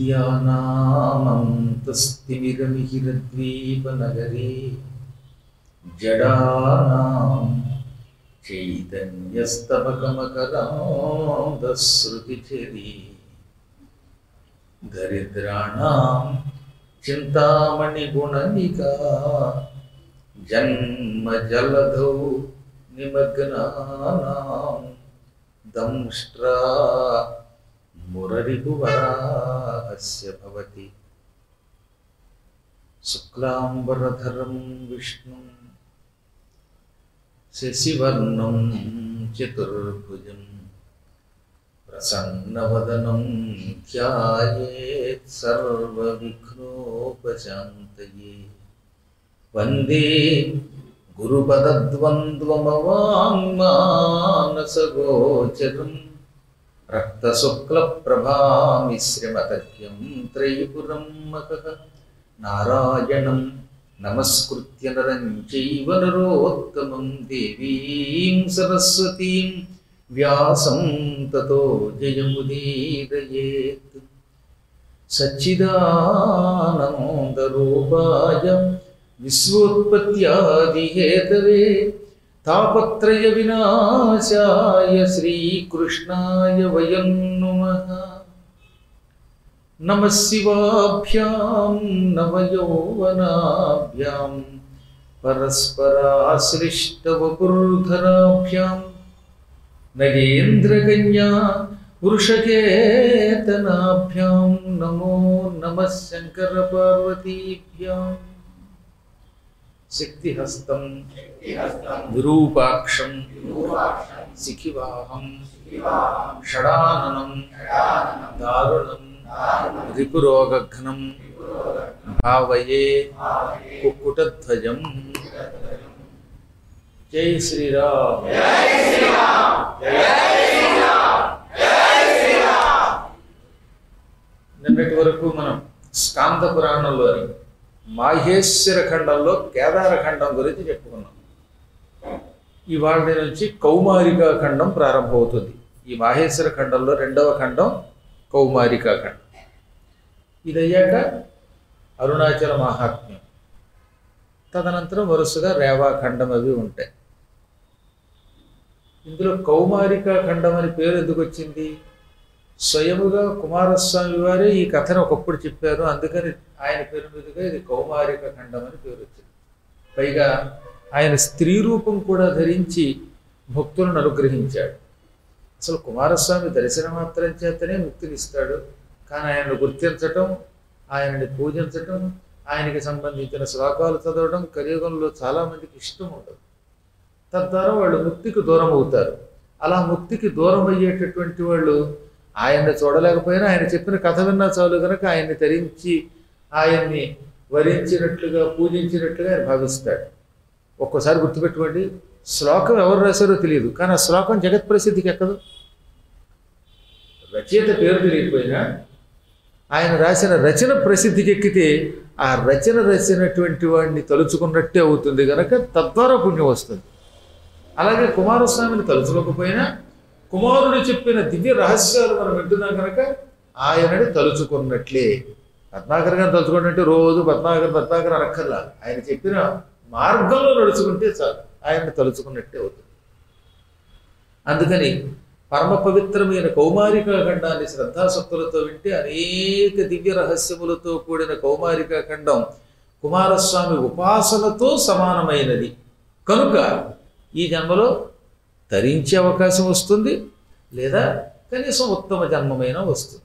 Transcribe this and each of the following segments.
విద్యానామంతస్తిమిరమిహిరద్వీపనగరే జడానాం చైతన్యస్తమకమకరాంధశ్రుతిచరీ దరిద్రాణాం చింతామణిగుణనికా జన్మజలధౌ నిమగ్నానాం దంష్ట్రా మురరిపువరాహస్య భవతి శుక్లాంబరధరం విష్ణుం శశివర్ణం చతుర్భుజం ప్రసన్నవదనం ధ్యాయేత్ సర్వవిఘ్నోపశాంతయే వందే గురుపదద్వంద్వమవాङ्మానసగోచరం రక్తశుక్లప్రభామిశ్రమతర్క్యం త్రైపురం మకః నారాయణం నమస్కృత్య నరం చైవ నరోత్తమం దేవీం సరస్వతీం వ్యాసం తతో జయముదీరయేత్ సచ్చిదానందరూపాయ విశ్వోత్పత్యాదిహేతవే తాపత్రయ వినాశాయ శ్రీకృష్ణాయ వయం నుమః నమ శివాభ్యాం నవయౌవనాభ్యాం పరస్పరాశ్లిష్టవపుర్ధరాభ్యాం నగేంద్రకన్యా వృషకేతనాభ్యాం నమో నమ శంకరపార్వతీభ్యాం శక్తిహస్తం విరూపాక్షం శిఖివాహం షడాననం దారుణం రిపురోగఘ్నం భావయే కుక్కుటధ్వజం జై శ్రీరామ్ నిన్నటి వరకు మనం స్కాంద పురాణంలోని మాహేశ్వర ఖండంలో కేదార ఖండం గురించి చెప్పుకున్నాం ఇవాళ నుంచి కౌమారికా ఖండం ప్రారంభమవుతుంది ఈ మాహేశ్వర ఖండంలో రెండవ ఖండం కౌమారికా ఖండం ఇది అయ్యాక అరుణాచల మహాత్మ్యం తదనంతరం వరుసగా రేవాఖండం అవి ఉంటాయి ఇందులో కౌమారికా ఖండం అని పేరు ఎందుకు వచ్చింది స్వయముగా కుమారస్వామి వారే ఈ కథను ఒకప్పుడు చెప్పారు అందుకని ఆయన పేరు మీదుగా ఇది కౌమారిక ఖండం అని పేరు వచ్చింది పైగా ఆయన స్త్రీ రూపం కూడా ధరించి భక్తులను అనుగ్రహించాడు అసలు కుమారస్వామి దర్శన మాత్రం చేతనే ముక్తినిస్తాడు కానీ ఆయనను గుర్తించటం ఆయనని పూజించటం ఆయనకి సంబంధించిన శ్లోకాలు చదవడం కలియుగంలో చాలామందికి ఇష్టం ఉండదు తద్వారా వాళ్ళు ముక్తికి దూరం అవుతారు అలా ముక్తికి దూరం అయ్యేటటువంటి వాళ్ళు ఆయన్ని చూడలేకపోయినా ఆయన చెప్పిన కథ విన్నా చాలు కనుక ఆయన్ని తరించి ఆయన్ని వరించినట్లుగా పూజించినట్లుగా ఆయన భావిస్తాడు ఒక్కోసారి గుర్తుపెట్టుకోండి శ్లోకం ఎవరు రాశారో తెలియదు కానీ ఆ శ్లోకం జగత్ ప్రసిద్ధికి ఎక్కదు రచయిత పేరు తెలియకపోయినా ఆయన రాసిన రచన ప్రసిద్ధికి ఎక్కితే ఆ రచన రాసినటువంటి వాడిని తలుచుకున్నట్టే అవుతుంది కనుక తద్వారా పుణ్యం వస్తుంది అలాగే కుమారస్వామిని తలుచుకోకపోయినా కుమారుడు చెప్పిన దివ్య రహస్యాలు మనం వింటున్నాం కనుక ఆయనని తలుచుకున్నట్లే పద్మాకర్ గారిని తలుచుకున్నట్టే రోజు పద్మాకర్ పద్మాకర్ అనక్కర్లా ఆయన చెప్పిన మార్గంలో నడుచుకుంటే చాలు ఆయన్ని తలుచుకున్నట్టే అవుతుంది అందుకని పరమ పవిత్రమైన కౌమారిక ఖండాన్ని శ్రద్ధాశక్తులతో వింటే అనేక దివ్య రహస్యములతో కూడిన కౌమారిక ఖండం కుమారస్వామి ఉపాసనతో సమానమైనది కనుక ఈ జన్మలో తరించే అవకాశం వస్తుంది లేదా కనీసం ఉత్తమ జన్మమైన వస్తుంది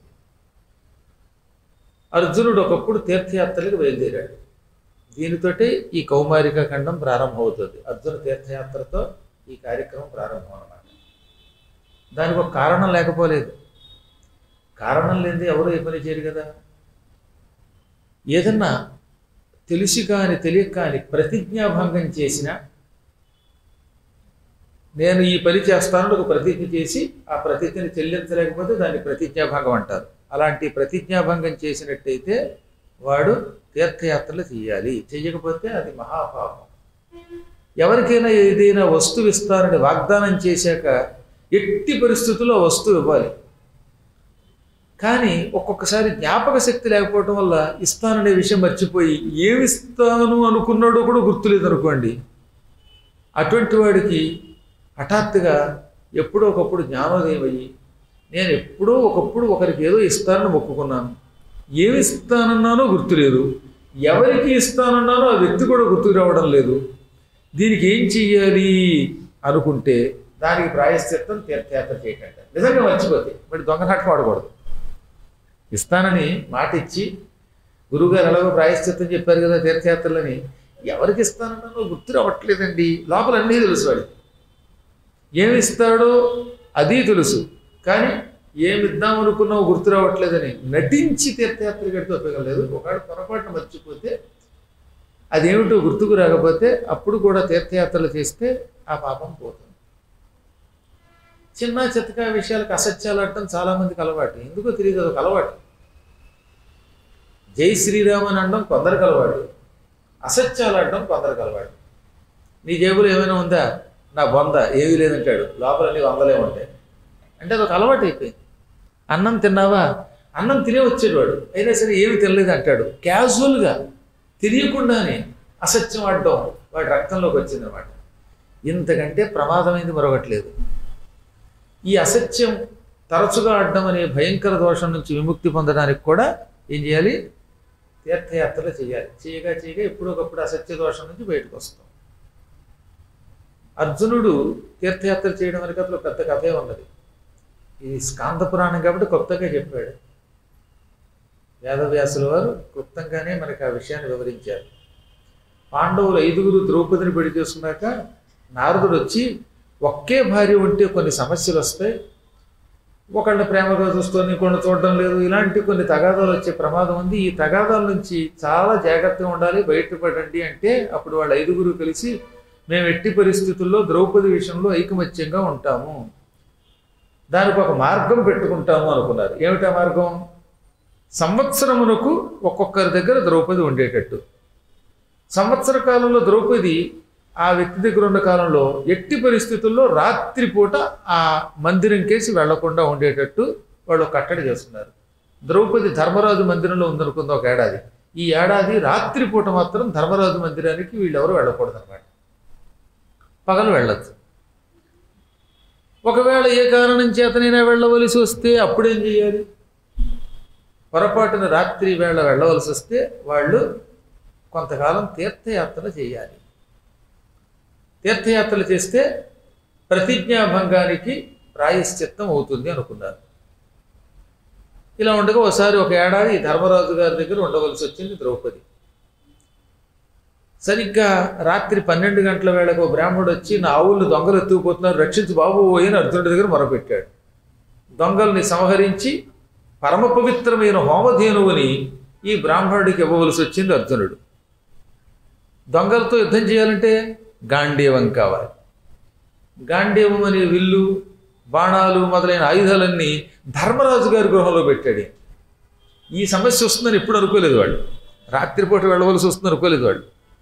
అర్జునుడు ఒకప్పుడు తీర్థయాత్రలకు బయలుదేరాడు దీనితోటే ఈ కౌమారిక ఖండం ప్రారంభమవుతుంది అర్జున తీర్థయాత్రతో ఈ కార్యక్రమం ప్రారంభం అన్నమాట దానికి ఒక కారణం లేకపోలేదు కారణం లేనిది ఎవరు ఏ పని చేయరు కదా ఏదన్నా తెలిసి కాని తెలియక కాని ప్రతిజ్ఞాభంగం చేసినా నేను ఈ పని చేస్తానని ఒక ప్రతిజ్ఞ చేసి ఆ ప్రతిజ్ఞని చెల్లించలేకపోతే దాన్ని ప్రతిజ్ఞాభంగం అంటారు అలాంటి ప్రతిజ్ఞాభంగం చేసినట్టయితే వాడు తీర్థయాత్రలు చేయాలి చెయ్యకపోతే అది మహాపాపం ఎవరికైనా ఏదైనా వస్తువు ఇస్తానని వాగ్దానం చేశాక ఎట్టి పరిస్థితుల్లో వస్తువు ఇవ్వాలి కానీ ఒక్కొక్కసారి జ్ఞాపక శక్తి లేకపోవడం వల్ల ఇస్తాననే విషయం మర్చిపోయి ఏమి ఇస్తాను అనుకున్నాడో కూడా గుర్తులేదు అనుకోండి అటువంటి వాడికి హఠాత్తుగా ఎప్పుడో ఒకప్పుడు జ్ఞానోదయం అయ్యి నేను ఎప్పుడో ఒకప్పుడు ఒకరికి ఏదో ఇస్తానని మొక్కుకున్నాను ఏమి ఇస్తానన్నానో గుర్తులేదు ఎవరికి ఇస్తానన్నానో ఆ వ్యక్తి కూడా గుర్తుకు రావడం లేదు దీనికి ఏం చెయ్యాలి అనుకుంటే దానికి ప్రాయశ్చిత్తం తీర్థయాత్ర చేయకండి నిజంగా మర్చిపోతే మరి దొంగనాటకం ఆడకూడదు ఇస్తానని మాట ఇచ్చి గురువుగారు ఎలాగో ప్రాయశ్చిత్తం చెప్పారు కదా తీర్థయాత్రలని ఎవరికి ఇస్తానన్నానో గుర్తు రావట్లేదండి లోపల అన్నీ తెలుసు వాడికి ఏమి ఇస్తాడో అది తెలుసు కానీ ఏమి ఇద్దాం అనుకున్నావు గుర్తు రావట్లేదని నటించి తీర్థయాత్ర గడితే ఉపయోగలేదు ఒకవేళ పొరపాటున మర్చిపోతే అదేమిటో గుర్తుకు రాకపోతే అప్పుడు కూడా తీర్థయాత్రలు చేస్తే ఆ పాపం పోతుంది చిన్న చితక విషయాలకు అసత్యాలు ఆడటం చాలా మందికి అలవాటు ఎందుకో తెలియదు అదొక అలవాటు జై శ్రీరామ్ అని అనడం కొందరికి అలవాటు అసత్యాలు ఆడటం కొందరికి అలవాటు నీ జేబులో ఏమైనా ఉందా నా బొంద ఏమీ లేదంటాడు లోపల నీ వందలే ఉంటాయి అంటే అదొక అలవాటు అయిపోయింది అన్నం తిన్నావా అన్నం తినే వచ్చేవాడు అయినా సరే ఏమి తినలేదు అంటాడు క్యాజువల్గా తెలియకుండానే అసత్యం ఆడడం వాడి రక్తంలోకి వచ్చిందన్నమాట ఇంతకంటే ప్రమాదమైంది మరొకట్లేదు ఈ అసత్యం తరచుగా ఆడడం అనే భయంకర దోషం నుంచి విముక్తి పొందడానికి కూడా ఏం చేయాలి తీర్థయాత్రలు చేయాలి చేయగా చేయగా ఎప్పుడొకప్పుడు అసత్య దోషం నుంచి బయటకు వస్తాం అర్జునుడు తీర్థయాత్ర చేయడం వెనక అసలు పెద్ద కథే ఉన్నది ఇది స్కాంద పురాణం కాబట్టి కొత్తగా చెప్పాడు వేదవ్యాసుల వారు క్లుప్తంగానే మనకి ఆ విషయాన్ని వివరించారు పాండవులు ఐదుగురు ద్రౌపదిని పెళ్లి చేసుకున్నాక నారదుడు వచ్చి ఒకే భార్య ఉంటే కొన్ని సమస్యలు వస్తాయి ఒకళ్ళని ప్రేమగా చూస్తుంది కొన్ని చూడడం లేదు ఇలాంటి కొన్ని తగాదాలు వచ్చే ప్రమాదం ఉంది ఈ తగాదాల నుంచి చాలా జాగ్రత్తగా ఉండాలి బయటపడండి అంటే అప్పుడు వాళ్ళ ఐదుగురు కలిసి మేము ఎట్టి పరిస్థితుల్లో ద్రౌపది విషయంలో ఐకమత్యంగా ఉంటాము దానికి ఒక మార్గం పెట్టుకుంటాము అనుకున్నారు ఏమిటా మార్గం సంవత్సరమునకు ఒక్కొక్కరి దగ్గర ద్రౌపది ఉండేటట్టు సంవత్సర కాలంలో ద్రౌపది ఆ వ్యక్తి దగ్గర ఉన్న కాలంలో ఎట్టి పరిస్థితుల్లో రాత్రిపూట ఆ మందిరం కేసి వెళ్లకుండా ఉండేటట్టు వాళ్ళు కట్టడి చేస్తున్నారు ద్రౌపది ధర్మరాజు మందిరంలో ఉందనుకుంది ఒక ఏడాది ఈ ఏడాది రాత్రిపూట మాత్రం ధర్మరాజు మందిరానికి వీళ్ళెవరు వెళ్ళకూడదు అనమాట పగలు వెళ్ళచ్చు ఒకవేళ ఏ కారణం చేతనైనా వెళ్ళవలసి వస్తే అప్పుడేం చేయాలి పొరపాటున రాత్రి వేళ వెళ్ళవలసి వస్తే వాళ్ళు కొంతకాలం తీర్థయాత్ర చేయాలి తీర్థయాత్రలు చేస్తే ప్రతిజ్ఞాభంగానికి ప్రాయశ్చిత్తం అవుతుంది అనుకున్నారు ఇలా ఉండగా ఒకసారి ఒక ఏడాది ధర్మరాజు గారి దగ్గర ఉండవలసి వచ్చింది ద్రౌపది సరిగ్గా రాత్రి పన్నెండు గంటల వేళకు ఒక బ్రాహ్మణుడు వచ్చి నా ఆవులను దొంగలు ఎత్తుకుపోతున్నారు రక్షించి బాబు అని అర్జునుడి దగ్గర మొరపెట్టాడు దొంగల్ని సంహరించి పరమ పవిత్రమైన హోమధేనువుని ఈ బ్రాహ్మణుడికి ఇవ్వవలసి వచ్చింది అర్జునుడు దొంగలతో యుద్ధం చేయాలంటే గాంధీవం కావాలి గాంధీవం అనే విల్లు బాణాలు మొదలైన ఆయుధాలన్నీ ధర్మరాజు గారి గృహంలో పెట్టాడు ఈయన. ఈ సమస్య వస్తుందని ఎప్పుడు అనుకోలేదు వాళ్ళు రాత్రిపూట వెళ్ళవలసి వస్తుంది అనుకోలేదు వాళ్ళు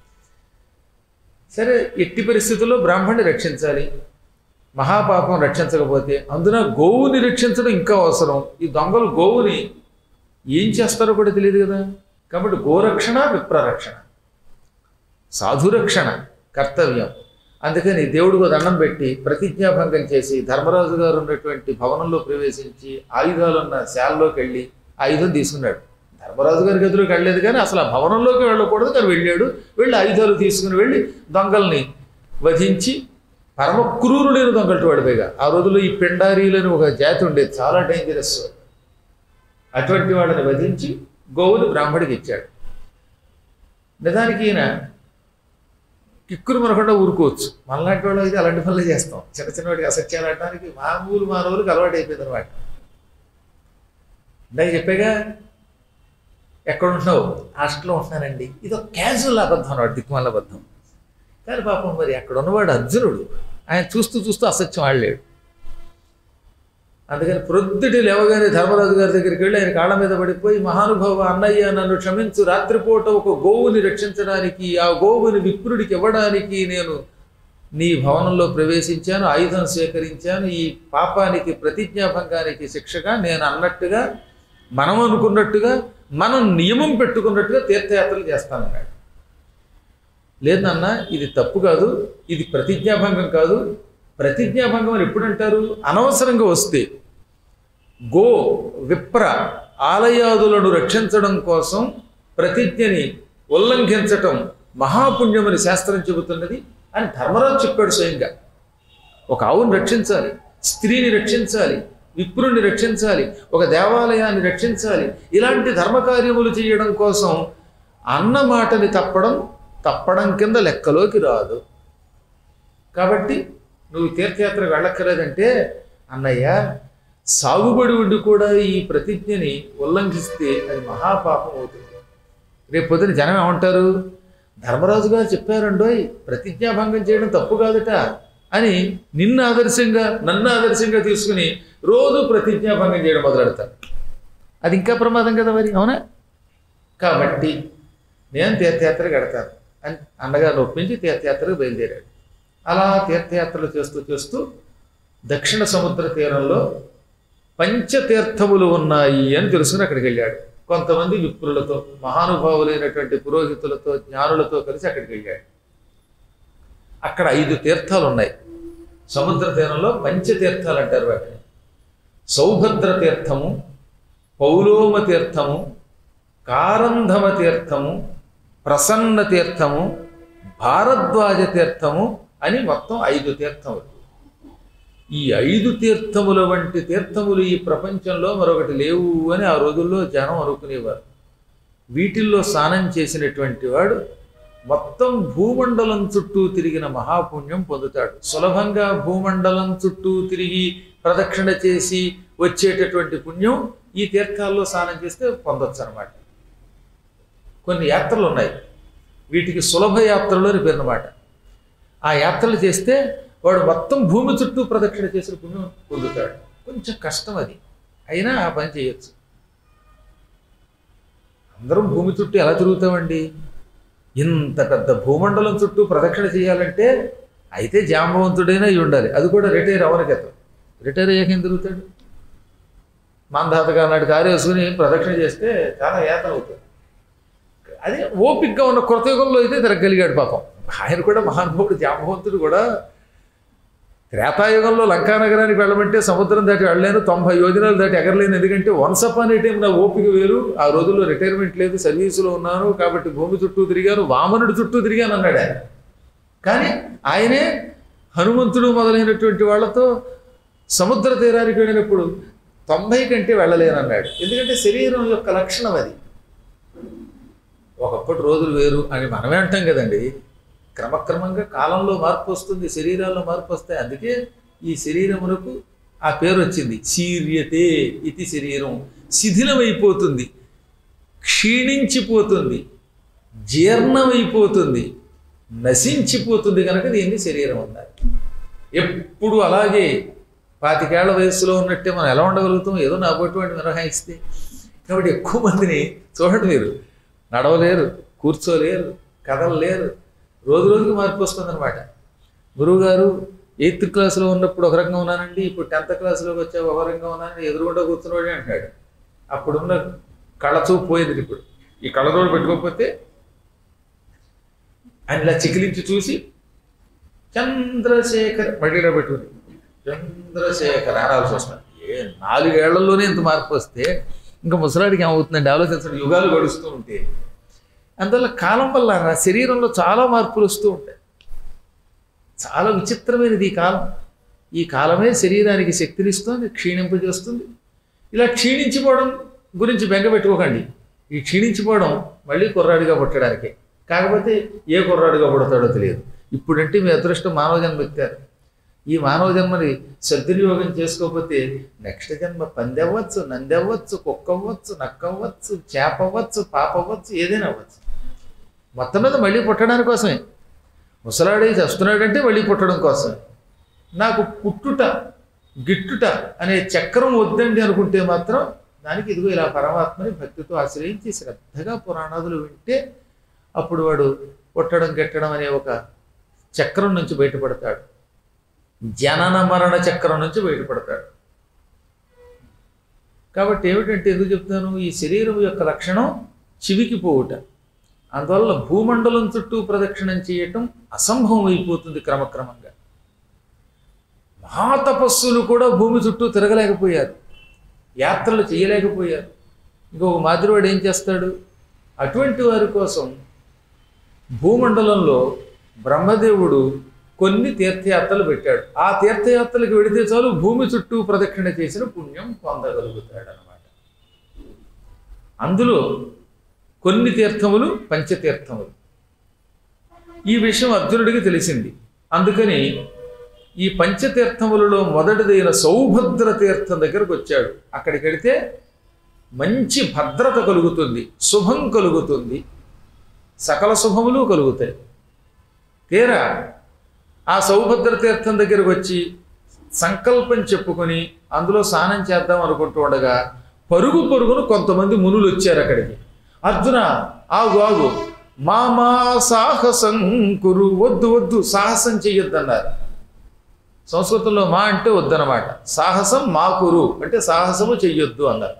సరే ఎట్టి పరిస్థితుల్లో బ్రాహ్మణ్ణి రక్షించాలి మహాపాపం రక్షించకపోతే అందున గోవుని రక్షించడం ఇంకా అవసరం ఈ దొంగలు గోవుని ఏం చేస్తారో కూడా తెలియదు కదా కాబట్టి గోరక్షణ విప్రరక్షణ సాధురక్షణ కర్తవ్యం అందుకని దేవుడికి దండం పెట్టి ప్రతిజ్ఞాభంగం చేసి ధర్మరాజు గారు ఉన్నటువంటి భవనంలో ప్రవేశించి ఆయుధాలున్న శాలలోకి వెళ్ళి ఆయుధం తీసుకున్నాడు ధర్మరాజు గారి గదిలోకి వెళ్ళలేదు కానీ అసలు ఆ భవనంలోకి వెళ్ళకూడదు కానీ వెళ్ళాడు వెళ్ళి ఆయుధాలు తీసుకుని వెళ్ళి దొంగల్ని వధించి పరమ క్రూరుడైన దొంగలతో వాడిపోయిగా ఆ రోజుల్లో ఈ పిండారీలని ఒక జాతి ఉండేది చాలా డేంజరస్ అటువంటి వాళ్ళని వధించి గోవుని బ్రాహ్మడికి ఇచ్చాడు నిజానికి ఈయన కిక్కురు మనకుండా ఊరుకోవచ్చు మనలాంటి వాళ్ళు అయితే అలాంటి పనులు చేస్తాం చిన్న చిన్న వాటికి అసత్యాలు ఆడడానికి మామూలు మానవులకు అలవాటు అయిపోయింది అనమాట ఇందాక చెప్పాగా ఎక్కడ ఉంటున్నావు హాస్టల్లో ఉంటున్నానండి ఇది ఒక క్యాజువల్ అబద్ధం అన్నమాట దిక్కుమాల అబద్ధం కానీ పాపం మరి అక్కడ ఉన్నవాడు అర్జునుడు ఆయన చూస్తూ చూస్తూ అసత్యం ఆడలేడు అందుకని ప్రొద్దుటి లేవగానే ధర్మరాజు గారి దగ్గరికి వెళ్ళి ఆయన కాళ్ళ మీద పడిపోయి మహానుభావ అన్నయ్య నన్ను క్షమించు రాత్రిపూట ఒక గోవుని రక్షించడానికి ఆ గోవుని విప్రుడికి ఇవ్వడానికి నేను నీ భవనంలో ప్రవేశించాను ఆయుధం స్వీకరించాను ఈ పాపానికి ప్రతిజ్ఞాభంగానికి శిక్షగా నేను అన్నట్టుగా మనం అనుకున్నట్టుగా మనం నియమం పెట్టుకున్నట్టుగా తీర్థయాత్రలు చేస్తానన్నాడు లేదు నాన్న ఇది తప్పు కాదు ఇది ప్రతిజ్ఞాభంగం కాదు ప్రతిజ్ఞాభంగం అని ఎప్పుడు అంటారు అనవసరంగా వస్తే గో విప్ర ఆలయాదులను రక్షించడం కోసం ప్రతిజ్ఞని ఉల్లంఘించటం మహాపుణ్యమని శాస్త్రం చెబుతున్నది అని ధర్మరాజు చెప్పాడు స్వయంగా ఒక ఆవును రక్షించాలి స్త్రీని రక్షించాలి విప్రుని రక్షించాలి ఒక దేవాలయాన్ని రక్షించాలి ఇలాంటి ధర్మకార్యములు చేయడం కోసం అన్న మాటని తప్పడం తప్పడం కింద లెక్కలోకి రాదు కాబట్టి నువ్వు తీర్థయాత్రకు వెళ్ళక్కర్లేదంటే అన్నయ్య సాగుబడి ఉండి కూడా ఈ ప్రతిజ్ఞని ఉల్లంఘిస్తే అది మహాపాపం అవుతుంది రేపు పొద్దున జనం ఏమంటారు ధర్మరాజు గారు చెప్పారండోయ్ ప్రతిజ్ఞాభంగం చేయడం తప్పు కాదట అని నిన్ను ఆదర్శంగా నన్ను ఆదర్శంగా తీసుకుని రోజు ప్రతిజ్ఞాభంగం చేయడం మొదలెడతారు అది ఇంకా ప్రమాదం కదా మరి అవునా కాబట్టి నేను తీర్థయాత్రకు వెడతాను అని అన్నగారిని ఒప్పించి తీర్థయాత్రకు బయలుదేరాడు అలా తీర్థయాత్రలు చేస్తూ చేస్తూ దక్షిణ సముద్ర తీరంలో పంచతీర్థములు ఉన్నాయి అని తెలుసుకుని అక్కడికి వెళ్ళాడు కొంతమంది విప్రులతో మహానుభావులైనటువంటి పురోహితులతో జ్ఞానులతో కలిసి అక్కడికి వెళ్ళాడు అక్కడ ఐదు తీర్థాలు ఉన్నాయి సముద్ర తీరంలో పంచతీర్థాలు అంటారు వాటిని సౌభద్ర తీర్థము పౌలోమ తీర్థము కారంధమ తీర్థము ప్రసన్న తీర్థము భారద్వాజ తీర్థము అని మొత్తం ఐదు తీర్థములు ఈ ఐదు తీర్థముల వంటి తీర్థములు ఈ ప్రపంచంలో మరొకటి లేవు అని ఆ రోజుల్లో జనం అనుకునేవారు వీటిల్లో స్నానం చేసినటువంటి వాడు మొత్తం భూమండలం చుట్టూ తిరిగిన మహాపుణ్యం పొందుతాడు సులభంగా భూమండలం చుట్టూ తిరిగి ప్రదక్షిణ చేసి వచ్చేటటువంటి పుణ్యం ఈ తీర్థాల్లో స్నానం చేస్తే పొందొచ్చు అనమాట కొన్ని యాత్రలు ఉన్నాయి వీటికి సులభ యాత్రలు అని పేరు అనమాట ఆ యాత్రలు చేస్తే వాడు మొత్తం భూమి చుట్టూ ప్రదక్షిణ చేసిన పుణ్యం పొందుతాడు కొంచెం కష్టం అది అయినా ఆ పని చేయొచ్చు అందరం భూమి చుట్టూ ఎలా తిరుగుతామండి ఇంత పెద్ద భూమండలం చుట్టూ ప్రదక్షిణ చేయాలంటే అయితే జాంబవంతుడైనా అయి ఉండాలి అది కూడా రిటైర్ అవని గతం రిటైర్ అయ్యాక ఏం తిరుగుతాడు మందాతగా నాటి కారు వేసుకుని ప్రదక్షిణ చేస్తే చాలా యాతన అవుతుంది అదే ఓపిక్గా ఉన్న కృతయుగంలో అయితే తిరగలిగాడు పాపం ఆయన కూడా మహానుభావుడు జాంబవంతుడు కూడా త్రేతాయుగంలో లంకా నగరానికి వెళ్ళమంటే సముద్రం దాటి వెళ్ళలేను తొంభై యోజనాలు దాటి ఎగరలేను ఎందుకంటే వన్స్ అప్ అనే టైం నా ఓపిక వేరు ఆ రోజుల్లో రిటైర్మెంట్ లేదు సర్వీసులో ఉన్నాను కాబట్టి భూమి చుట్టూ తిరిగాను వామనుడి చుట్టూ తిరిగాను అన్నాడు ఆయన కానీ ఆయనే హనుమంతుడు మొదలైనటువంటి వాళ్ళతో సముద్ర తీరానికి వెళ్ళినప్పుడు తొంభై కంటే వెళ్ళలేనన్నాడు ఎందుకంటే శరీరం యొక్క లక్షణం అది ఒకప్పటి రోజులు వేరు అని మనమే అంటాం కదండి క్రమక్రమంగా కాలంలో మార్పు వస్తుంది శరీరాల్లో మార్పు వస్తాయి అందుకే ఈ శరీరమునకు ఆ పేరు వచ్చింది చీర్యతే ఇది శరీరం శిథిలమైపోతుంది క్షీణించిపోతుంది జీర్ణమైపోతుంది నశించిపోతుంది కనుక దీన్ని శరీరం అన్నారు ఎప్పుడు అలాగే పాతికేళ్ల వయస్సులో ఉన్నట్టే మనం ఎలా ఉండగలుగుతాం ఏదో నాబోటువంటి మినహాయిస్తే కాబట్టి ఎక్కువ మందిని చూడండి మీరు నడవలేరు కూర్చోలేరు కదలలేరు రోజు రోజుకి మార్పు వస్తుందన్నమాట గురువుగారు ఎయిత్ క్లాస్లో ఉన్నప్పుడు ఒక రకంగా ఉన్నానండి ఇప్పుడు టెన్త్ క్లాస్లోకి వచ్చా ఒక రకంగా ఉన్నానండి ఎదురుగుండా కూర్చున్నవాడే అంటాడు అప్పుడున్న కళ్ళచూపు పోయింది ఇప్పుడు ఈ కళ్ళజోడు పెట్టుకోకపోతే ఆయన ఇలా చికిలించి చూసి చంద్రశేఖర్ మళ్ళీలో పెట్టుకుంది చంద్రశేఖర్ అనాల్సి వస్తుంది ఏ నాలుగేళ్లలోనే ఇంత మార్పు వస్తే ఇంకా ముసలాడికి ఏమవుతుందండి ఆలోచించండి యుగాలు గడుస్తూ ఉంటే అందువల్ల కాలం వల్ల నా శరీరంలో చాలా మార్పులు వస్తూ ఉంటాయి చాలా విచిత్రమైనది ఈ కాలం ఈ కాలమే శరీరానికి శక్తినిస్తుంది క్షీణింపజేస్తుంది ఇలా క్షీణించిపోవడం గురించి బెంగ పెట్టుకోకండి ఈ క్షీణించిపోవడం మళ్ళీ కుర్రాడిగా పుట్టడానికి కాకపోతే ఏ కుర్రాడిగా పుడతాడో తెలియదు ఇప్పుడంటే మీ అదృష్టం మానవ జన్మ ఎత్తారు ఈ మానవ జన్మని సద్వినియోగం చేసుకోకపోతే నెక్స్ట్ జన్మ పంది అవ్వచ్చు నంది అవ్వచ్చు కుక్క అవ్వచ్చు నక్క అవ్వచ్చు చేప అవ్వచ్చు పాప అవ్వచ్చు ఏదైనా అవ్వచ్చు మొత్తం మీద మళ్ళీ పుట్టడానికి కోసమే ముసలాడే చేస్తున్నాడంటే మళ్ళీ పుట్టడం కోసమే నాకు పుట్టుట గిట్టుట అనే చక్రం వద్దండి అనుకుంటే మాత్రం దానికి ఇదిగో ఇలా పరమాత్మని భక్తితో ఆశ్రయించి శ్రద్ధగా పురాణాదులు వింటే అప్పుడు వాడు పుట్టడం గిట్టడం అనే ఒక చక్రం నుంచి బయటపడతాడు జనన మరణ చక్రం నుంచి బయటపడతాడు కాబట్టి ఏమిటంటే ఎందుకు చెప్తాను ఈ శరీరం యొక్క లక్షణం చివికి పోవుట అందువల్ల భూమండలం చుట్టూ ప్రదక్షిణం చేయటం అసంభవం అయిపోతుంది క్రమక్రమంగా మహాతపస్సులు కూడా భూమి చుట్టూ తిరగలేకపోయారు యాత్రలు చేయలేకపోయారు ఇంకొక మాదిరివాడు ఏం చేస్తాడు అటువంటి వారి కోసం భూమండలంలో బ్రహ్మదేవుడు కొన్ని తీర్థయాత్రలు పెట్టాడు ఆ తీర్థయాత్రలకు వెడితే చాలు భూమి చుట్టూ ప్రదక్షిణ చేసిన పుణ్యం పొందగలుగుతాడు అనమాట అందులో కొన్ని తీర్థములు పంచతీర్థములు ఈ విషయం అర్జునుడికి తెలిసింది అందుకని ఈ పంచతీర్థములలో మొదటిదైన సౌభద్ర తీర్థం దగ్గరకు వచ్చాడు అక్కడికి వెడితే మంచి భద్రత కలుగుతుంది శుభం కలుగుతుంది సకల శుభములు కలుగుతాయి తీరా ఆ సౌభద్ర తీర్థం దగ్గరకు వచ్చి సంకల్పం చెప్పుకొని అందులో స్నానం చేద్దాం అనుకుంటూ ఉండగా పరుగు పరుగును కొంతమంది మునులు వచ్చారు అక్కడికి అర్జున ఆగు ఆగు మా మా సాహసం కురు వద్దు వద్దు సాహసం చెయ్యొద్దన్నారు సంస్కృతంలో మా అంటే వద్దనమాట సాహసం మా కురు అంటే సాహసము చెయ్యొద్దు అన్నారు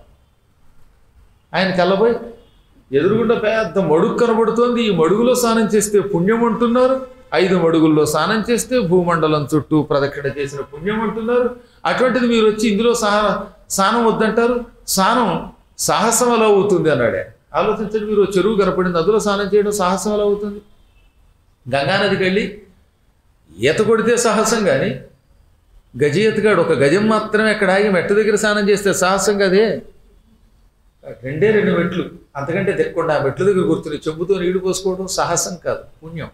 ఆయన తెల్లబోయి ఎదురుగుండా పెద్ద మడుగు కనబడుతోంది ఈ మడుగులో స్నానం చేస్తే పుణ్యం అంటున్నారు ఐదు మడుగుల్లో స్నానం చేస్తే భూమండలం చుట్టూ ప్రదక్షిణ చేసిన పుణ్యం అంటున్నారు అటువంటిది మీరు వచ్చి ఇందులో సహ స్నానం వద్దంటారు స్నానం సాహసం ఎలా అవుతుంది అన్నాడే ఆలోచించండి మీరు ఓ చెరువు కనపడింది అందులో స్నానం చేయడం సాహసం ఎలా అవుతుంది గంగానదికి వెళ్ళి ఈత కొడితే సాహసం కానీ గజ ఈతగాడు ఒక గజం మాత్రమే అక్కడ ఆగి మెట్ట దగ్గర స్నానం చేస్తే సాహసం కదే రెండే రెండు మెట్లు అంతకంటే తెక్కకుండా ఆ మెట్ల దగ్గర కూర్చుని చెంబుతో నీళ్లు పోసుకోవడం సాహసం కాదు పుణ్యం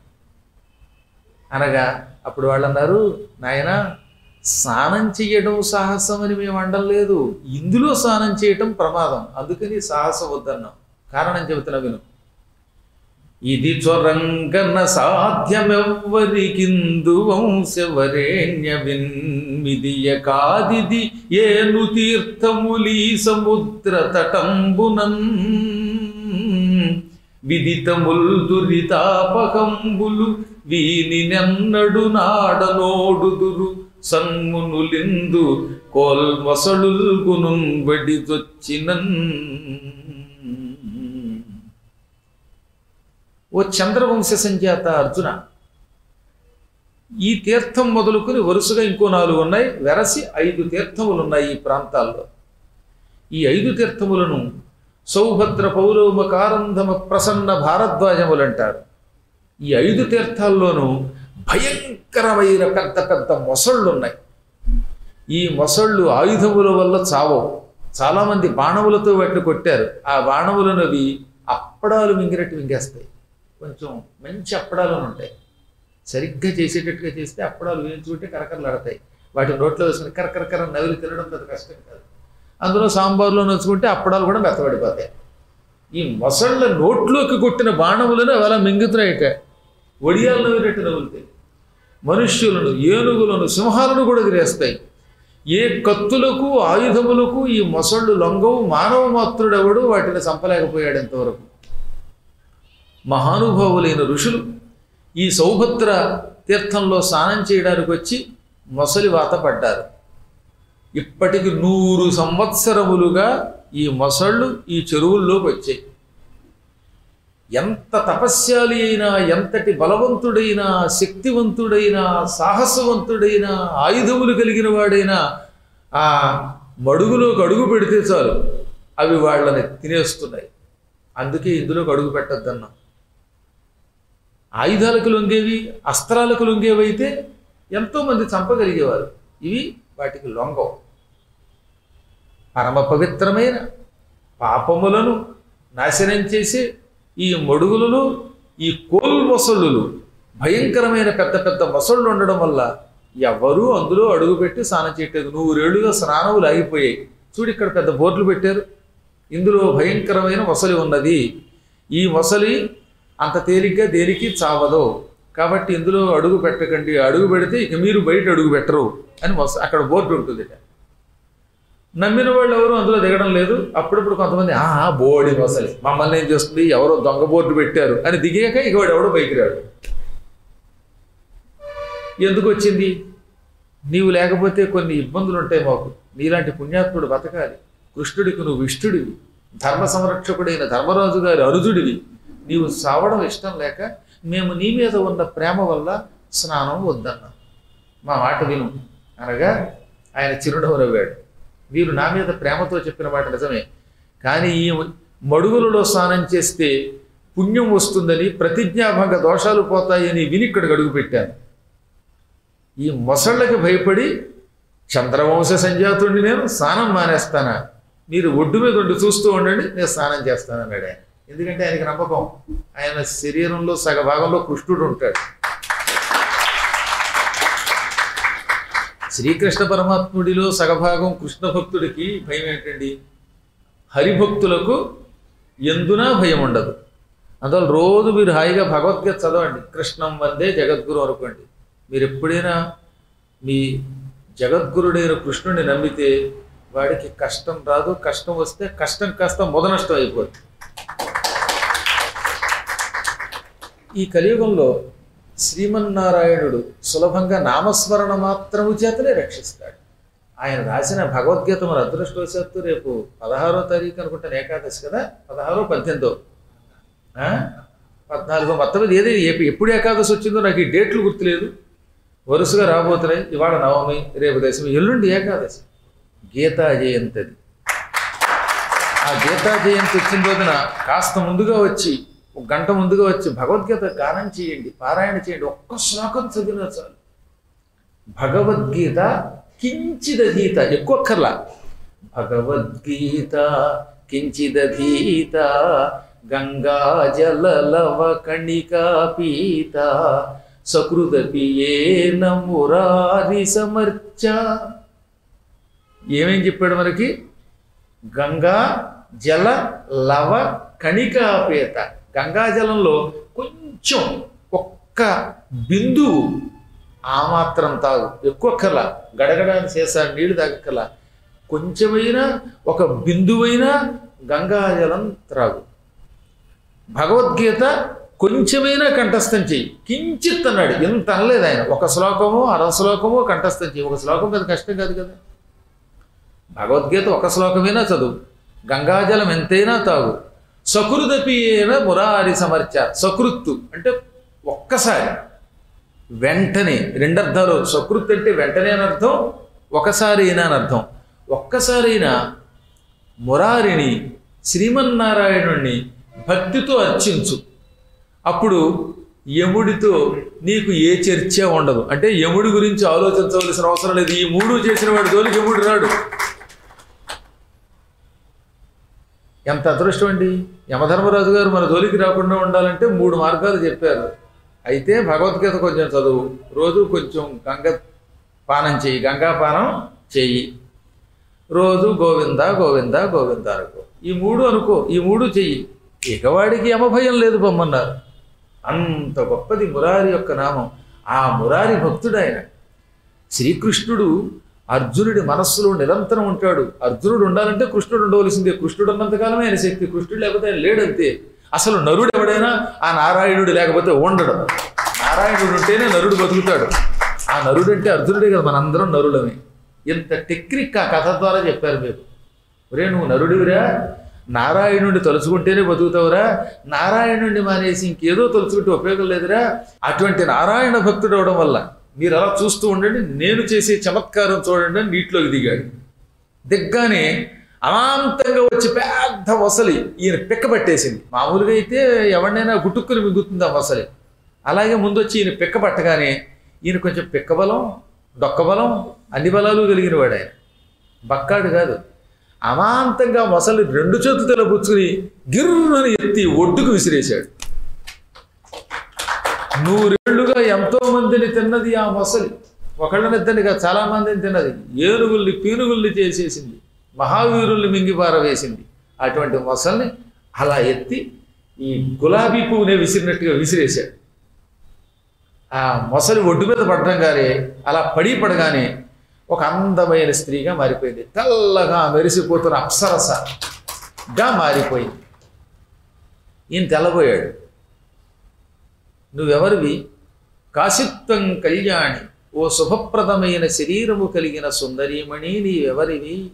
అనగా అప్పుడు వాళ్ళు అన్నారు నాయన స్నానం చేయడం సాహసం అని మేము అనడం లేదు ఇందులో స్నానం చేయటం ప్రమాదం అందుకని సాహసం వద్దన్నాం కారణం చెబుతున్నా విను ఇది చొరంగన సాధ్యమెవ్వరికిందు వంశవరేణ్య విన్మిదియ కాదిది ఏను తీర్థములీ సముద్ర తటంబునన్ విదితముల్ దురితాపకంబులు వీని నెన్నడు నాడనోడుదురు సన్మునులిందు కోల్మసడుల్గునున్ వడిదొచ్చినన్ ఓ చంద్రవంశ సంజాత అర్జున ఈ తీర్థం మొదలుకొని వరుసగా ఇంకో నాలుగు ఉన్నాయి వెరసి ఐదు తీర్థములు ఉన్నాయి ఈ ప్రాంతాల్లో ఈ ఐదు తీర్థములను సౌభద్ర పౌరవ కారంధమ ప్రసన్న భారద్వాజములు అంటారు ఈ ఐదు తీర్థాల్లోనూ భయంకరమైన పెద్ద పెద్ద మొసళ్ళు ఉన్నాయి ఈ మొసళ్ళు ఆయుధముల వల్ల చావవు చాలామంది బాణములతో వాటిని కొట్టారు ఆ బాణములను అవి అప్పడాలు మింగినట్టు మింగేస్తాయి కొంచెం మంచి అప్పడాలు ఉంటాయి సరిగ్గా చేసేటట్టుగా చేస్తే అప్పడాలు వేయించుకుంటే కరకరలాడతాయి వాటిని నోట్లో వేసుకుని కరకరకర నవిలి తినడం పెద్ద కష్టం కాదు అందులో సాంబార్లో నంచుకుంటే అప్పడాలు కూడా మెత్తబడిపోతాయి ఈ మొసళ్ళ నోట్లోకి కొట్టిన బాణములను అవి అలా మింగుతున్నాయిట ఒడియాలు నవ్వినట్టు నవ్వులుతాయి మనుష్యులను ఏనుగులను సింహాలను కూడా ఎదిరేస్తాయి ఏ కత్తులకు ఆయుధములకు ఈ మొసళ్ళు లొంగవు మానవ మాత్రుడెవడు వాటిని చంపలేకపోయాడు ఎంతవరకు మహానుభావులైన ఋషులు ఈ సౌభద్ర తీర్థంలో స్నానం చేయడానికి వచ్చి మొసలి వాత పడ్డారు ఇప్పటికి నూరు సంవత్సరములుగా ఈ మొసళ్ళు ఈ చెరువుల్లోకి వచ్చాయి ఎంత తపస్యాలి అయినా ఎంతటి బలవంతుడైనా శక్తివంతుడైనా సాహసవంతుడైనా ఆయుధములు కలిగిన వాడైనా ఆ మడుగులోకి అడుగు పెడితే చాలు అవి వాళ్ళని తినేస్తున్నాయి అందుకే ఇందులోకి అడుగు పెట్టద్దన్నాం ఆయుధాలకు లొంగేవి అస్త్రాలకు లొంగేవి అయితే ఎంతోమంది చంపగలిగేవారు ఇవి వాటికి లొంగవు పరమ పవిత్రమైన పాపములను నాశనం చేసే ఈ మడుగులలో ఈ కోల్ మొసళ్ళు భయంకరమైన పెద్ద పెద్ద మొసళ్ళు ఉండడం వల్ల ఎవరూ అందులో అడుగుపెట్టి స్నానం చేయట్లేదు నూరేళ్లుగా స్నానములు ఆగిపోయాయి చూడు ఇక్కడ పెద్ద బోర్డులు పెట్టారు ఇందులో భయంకరమైన మొసలి ఉన్నది ఈ మొసలి అంత తేలిగ్గా దేనికి చావదు కాబట్టి ఇందులో అడుగు పెట్టకండి అడుగు పెడితే ఇక మీరు బయట అడుగు పెట్టరు అని మొస అక్కడ బోర్డు ఉంటుంది నమ్మిన వాళ్ళు ఎవరు అందులో దిగడం లేదు అప్పుడప్పుడు కొంతమంది ఆ బోడి మొసలి మమ్మల్ని ఏం చేస్తుంది ఎవరో దొంగ బోర్డు పెట్టారు అని దిగాక ఇక వాడు ఎవడో పైకి రాడు ఎందుకు వచ్చింది నీవు లేకపోతే కొన్ని ఇబ్బందులు ఉంటాయి మాకు నీలాంటి పుణ్యాత్ముడు బతకాలి కృష్ణుడికి నువ్వు ఇష్టుడివి ధర్మ సంరక్షకుడైన ధర్మరాజు గారి అరుజుడివి నీవు సావడం ఇష్టం లేక మేము నీ మీద ఉన్న ప్రేమ వల్ల స్నానం వద్దన్నాం మా మాట విను అనగా ఆయన చిరునవ్వు నవ్వాడు వీరు నా మీద ప్రేమతో చెప్పిన మాట నిజమే కానీ ఈ మడుగులలో స్నానం చేస్తే పుణ్యం వస్తుందని ప్రతిజ్ఞాభంగ దోషాలు పోతాయని విని ఇక్కడికి అడుగు పెట్టాను ఈ మొసళ్ళకి భయపడి చంద్రవంశ సంజాతుడిని నేను స్నానం మానేస్తానా మీరు ఒడ్డు మీద ఉండి చూస్తూ ఉండండి నేను స్నానం చేస్తానన్నాడు ఆయన ఎందుకంటే ఆయనకి నమ్మకం ఆయన శరీరంలో సగ భాగంలో కృష్ణుడు ఉంటాడు శ్రీకృష్ణ పరమాత్ముడిలో సగభాగం కృష్ణ భక్తుడికి భయం ఏంటండి హరిభక్తులకు ఎందునా భయం ఉండదు అందువల్ల రోజు మీరు హాయిగా భగవద్గీత చదవండి కృష్ణం వందే జగద్గురు అనుకోండి మీరు ఎప్పుడైనా మీ జగద్గురుడైన కృష్ణుడిని నమ్మితే వాడికి కష్టం రాదు కష్టం వస్తే కష్టం కాస్త మొదనష్టం అయిపోతుంది ఈ కలియుగంలో శ్రీమన్నారాయణుడు సులభంగా నామస్మరణ మాత్రము చేతనే రక్షిస్తాడు ఆయన రాసిన భగవద్గీత మన అదృష్టవశాత్తు రేపు పదహారో తారీఖు అనుకుంటాను ఏకాదశి కదా పదహారో పద్దెనిమిదో ఆ? పద్నాలుగో మొత్తం మీద ఏది ఎప్పు- ఎప్పుడు ఏకాదశి వచ్చిందో నాకు ఈ డేట్లు గుర్తులేదు వరుసగా రాబోతున్నాయి ఇవాళ నవమి రేపు దశమి ఎల్లుండి ఏకాదశి గీతా జయంతి అది ఆ గీతా జయంతి వచ్చిన రోజున కాస్త ముందుగా వచ్చి ఒక గంట ముందుగా వచ్చి భగవద్గీత గానం చేయండి పారాయణ చేయండి ఒక్క శ్లోకం చదివినా చాలు భగవద్గీత కించిదధీత ఎక్కువ అక్కర్లా భగవద్గీత కించిదధీత గంగా జలలవ కణికా పీత సకృదపి ఏన మురారి సమర్చ ఏమేం చెప్పాడు మనకి గంగా జల లవ కణికాపేత గంగా జలంలో కొంచెం ఒక్క బిందువు ఆ మాత్రం తాగు ఎక్కువ కల గడగడాన్ని చేసా నీళ్లు తాగక్కల కొంచెమైనా ఒక బిందువైనా గంగాజలం త్రాగు భగవద్గీత కొంచెమైనా కంఠస్థం చెయ్యి కించిత్ అన్నాడు ఎంత అనలేదు ఆయన ఒక శ్లోకము అర శ్లోకము కంఠస్థం చెయ్యి ఒక శ్లోకం పెద్ద కష్టం కాదు కదా భగవద్గీత ఒక శ్లోకమైనా చదువు గంగాజలం ఎంతైనా తాగు సకృదపి అయిన మురారి సమర్చ సకృత్తు అంటే ఒక్కసారి వెంటనే రెండర్థాలు సకృత్ అంటే వెంటనే అని అర్థం ఒకసారి అయినా అని అర్థం ఒక్కసారైనా మురారిని శ్రీమన్నారాయణుణ్ణి భక్తితో అర్చించు అప్పుడు యముడితో నీకు ఏ చర్చ ఉండదు అంటే యముడి గురించి ఆలోచించవలసిన అవసరం లేదు ఈ మూడు చేసిన వాడి జోలికి యముడు రాడు ఎంత అదృష్టం అండి యమధర్మరాజు గారు మన జోలికి రాకుండా ఉండాలంటే మూడు మార్గాలు చెప్పారు అయితే భగవద్గీత కొంచెం చదువు రోజు కొంచెం గంగ పానం చెయ్యి గంగా పానం చెయ్యి రోజు గోవింద గోవింద గోవింద అనుకో ఈ మూడు అనుకో ఈ మూడు చెయ్యి ఇక వాడికి యమభయం లేదు బొమ్మన్నారు అంత గొప్పది మురారి యొక్క నామం ఆ మురారి భక్తుడు ఆయన శ్రీకృష్ణుడు అర్జునుడి మనస్సులో నిరంతరం ఉంటాడు అర్జునుడు ఉండాలంటే కృష్ణుడు ఉండవలసిందే కృష్ణుడు ఉన్నంతకాలమే ఆయన శక్తి కృష్ణుడు లేకపోతే ఆయన లేడంతే అసలు నరుడు ఎవడైనా ఆ నారాయణుడు లేకపోతే ఉండడం నారాయణుడు ఉంటేనే నరుడు బతుకుతాడు ఆ నరుడు అంటే అర్జునుడే కదా మనందరం నరులమే ఇంత టెక్నిక్ ఆ కథ ద్వారా చెప్పారు మీరు ఒరే నువ్వు నరుడివిరా నారాయణుడిని తలుచుకుంటేనే బతుకుతావురా నారాయణుడిని మానేసి ఇంకేదో తలుచుకుంటే ఉపయోగం లేదురా అటువంటి నారాయణ భక్తుడు అవడం వల్ల మీరు అలా చూస్తూ ఉండండి నేను చేసే చమత్కారం చూడండి అని నీటిలోకి దిగాడు దిగ్గానే అమాంతంగా వచ్చి పెద్ద వసలి ఈయన పిక్క పట్టేసింది మామూలుగా అయితే ఎవరినైనా గుట్టుక్కుని మిగుతుంది ఆ వసలి అలాగే ముందు వచ్చి ఈయన పిక్క పట్టగానే ఈయన కొంచెం పిక్క బలం డొక్క బలం అన్ని బలాలు కలిగిన వాడు ఆయన బక్కాడు కాదు అమాంతంగా మొసలి రెండు చేతులతో పుచ్చుకుని గిర్రని ఎత్తి ఒడ్డుకు విసిరేశాడు నూరేళ్లుగా ఎంతో మందిని తిన్నది ఆ మొసలి ఒకళ్ళనిద్దరిని కాదు చాలా మందిని తిన్నది ఏనుగుల్ని పీనుగుల్ని చేసేసింది మహావీరుల్ని మింగి పారవేసింది అటువంటి మొసల్ని అలా ఎత్తి ఈ గులాబీ పువ్వునే విసిరినట్టుగా విసిరేశాడు ఆ మొసలి ఒడ్డు మీద పడటంగానే అలా పడి పడగానే ఒక అందమైన స్త్రీగా మారిపోయింది తెల్లగా మెరిసిపోతున్న అప్సరసగా మారిపోయింది ఈయన తెల్లబోయాడు నువ్వెవరివి కాశిత్వం కళ్యాణి ఓ శుభప్రదమైన శరీరము కలిగిన సుందరీమణి నీవెవరివి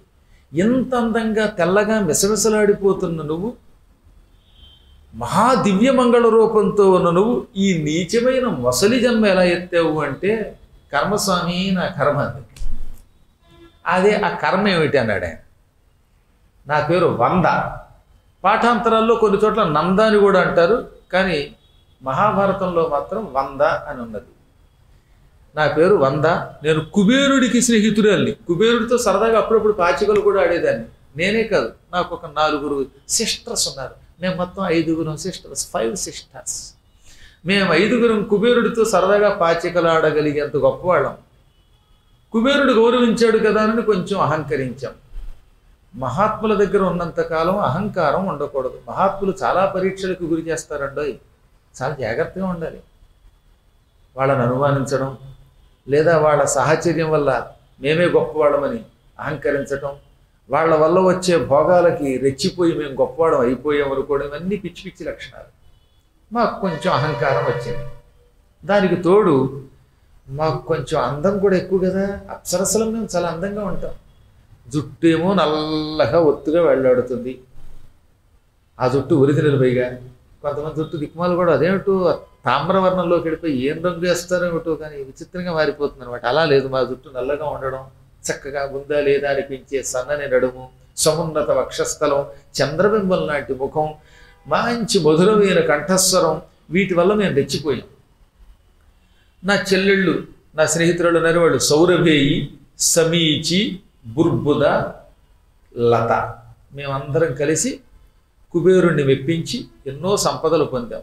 ఎంత అందంగా తెల్లగా మిసమిసలాడిపోతున్న నువ్వు మహాదివ్యమంగళ రూపంతో ఉన్న నువ్వు ఈ నీచమైన మొసలి జన్మ ఎలా ఎత్తావు అంటే కర్మస్వామి నా కర్మ అంది అదే ఆ కర్మ ఏమిటి అన్నాడు ఆయన నా పేరు వంద పాఠాంతరాల్లో కొన్ని చోట్ల నంద అని కూడా అంటారు కానీ మహాభారతంలో మాత్రం వంద అని ఉన్నది నా పేరు వంద నేను కుబేరుడికి స్నేహితురాల్ని కుబేరుడితో సరదాగా అప్పుడప్పుడు పాచికలు కూడా ఆడేదాన్ని నేనే కాదు నాకు ఒక నాలుగురు సిస్టర్స్ ఉన్నారు మేము మొత్తం ఐదుగురం సిస్టర్స్ ఫైవ్ సిస్టర్స్ మేము ఐదుగురం కుబేరుడితో సరదాగా పాచికలు ఆడగలిగేంత గొప్పవాళ్ళం కుబేరుడు గౌరవించాడు కదా అని కొంచెం అహంకరించాం మహాత్ముల దగ్గర ఉన్నంతకాలం అహంకారం ఉండకూడదు మహాత్ములు చాలా పరీక్షలకు గురి చేస్తారండోయ్ చాలా జాగ్రత్తగా ఉండాలి వాళ్ళని అనుమానించడం లేదా వాళ్ళ సాహచర్యం వల్ల మేమే గొప్పవాళ్ళమని అహంకరించటం వాళ్ళ వల్ల వచ్చే భోగాలకి రెచ్చిపోయి మేము గొప్పవాళ్ళం అయిపోయాం అనుకోవడం ఇవన్నీ పిచ్చి పిచ్చి లక్షణాలు మాకు కొంచెం అహంకారం వచ్చింది దానికి తోడు మాకు కొంచెం అందం కూడా ఎక్కువ కదా అప్సరసలం మేము చాలా అందంగా ఉంటాం జుట్టు ఏమో నల్లగా ఒత్తుగా వెళ్ళాడుతుంది ఆ జుట్టు ఒరిజినల్ పైగా కొంతమంది జుట్టు దిక్మాలు కూడా అదేమిటో తామ్రవర్ణంలోకి వెళ్ళిపోయి ఏం రంగు వేస్తారో ఏమిటో కానీ విచిత్రంగా మారిపోతుంది అనమాట అలా లేదు మా జుట్టు నల్లగా ఉండడం చక్కగా ఉందా లేదా అనిపించే సన్నని నడుము సమున్నత వక్షస్థలం చంద్రబింబం లాంటి ముఖం మంచి మధురమైన కంఠస్వరం వీటి వల్ల మేము రెచ్చిపోయాం నా చెల్లెళ్ళు నా స్నేహితురాలు అనేవాళ్ళు సౌరభేయి సమీచి బుర్బుద లత మేమందరం కలిసి కుబేరుణ్ణి మెప్పించి ఎన్నో సంపదలు పొందాం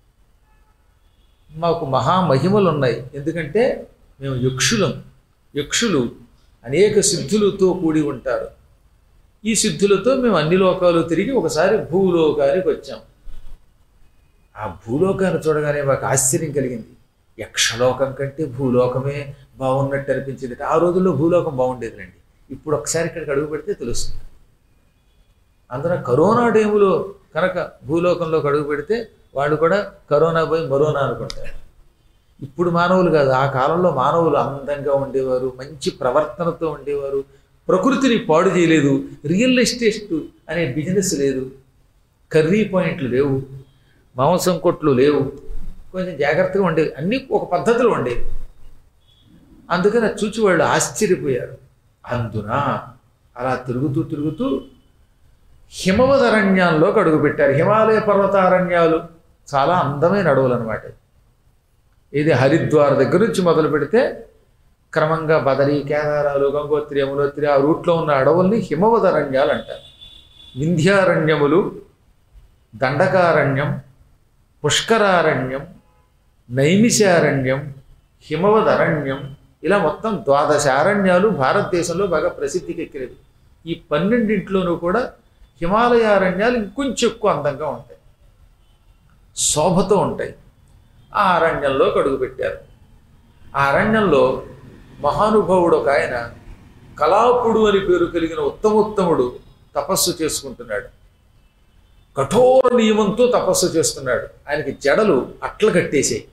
మాకు మహామహిమలు ఉన్నాయి ఎందుకంటే మేము యక్షులం యక్షులు అనేక సిద్ధులతో కూడి ఉంటారు ఈ సిద్ధులతో మేము అన్ని లోకాలు తిరిగి ఒకసారి భూలోకానికి వచ్చాం ఆ భూలోకాన్ని చూడగానే మాకు ఆశ్చర్యం కలిగింది యక్షలోకం కంటే భూలోకమే బాగున్నట్టు అనిపించింది ఆ రోజుల్లో భూలోకం బాగుండేదిలండి ఇప్పుడు ఒకసారి ఇక్కడికి అడుగు పెడితే తెలుస్తుంది అందున కరోనా టైములో కనుక భూలోకంలోకి అడుగు పెడితే వాళ్ళు కూడా కరోనా పోయి మరోనా అనుకుంటారు ఇప్పుడు మానవులు కాదు ఆ కాలంలో మానవులు అందంగా ఉండేవారు మంచి ప్రవర్తనతో ఉండేవారు ప్రకృతిని పాడు చేయలేదు రియల్ ఎస్టేట్ అనే బిజినెస్ లేదు కర్రీ పాయింట్లు లేవు మాంసం కొట్లు లేవు కొంచెం జాగ్రత్తగా ఉండేవి అన్నీ ఒక పద్ధతిలో ఉండేవి అందుకని అది చూచి వాళ్ళు ఆశ్చర్యపోయారు అందున అలా తిరుగుతూ తిరుగుతూ హిమవదరణ్యాల్లోకి అడుగుపెట్టారు హిమాలయ పర్వతారణ్యాలు చాలా అందమైన అడవులు అనమాట ఇది హరిద్వార్ దగ్గర నుంచి మొదలు పెడితే క్రమంగా బదరి కేదారాలు గంగోత్రి యమునోత్రి ఆ రూట్లో ఉన్న అడవుల్ని హిమవదరణ్యాలు అంటారు వింధ్యారణ్యములు దండకారణ్యం పుష్కరారణ్యం నైమిషారణ్యం హిమవదరణ్యం ఇలా మొత్తం ద్వాదశ అరణ్యాలు భారతదేశంలో బాగా ప్రసిద్ధికి ఎక్కినవి ఈ పన్నెండింటిలోనూ కూడా హిమాలయ అరణ్యాలు ఇంకొంచెం ఎక్కువ అందంగా ఉంటాయి శోభతో ఉంటాయి ఆ అరణ్యంలోకి అడుగుపెట్టారు ఆ అరణ్యంలో మహానుభావుడు ఒక ఆయన కలాపుడు అని పేరు కలిగిన ఉత్తమోత్తముడు తపస్సు చేసుకుంటున్నాడు కఠోర నియమంతో తపస్సు చేస్తున్నాడు ఆయనకి జడలు అట్ల కట్టేసాయి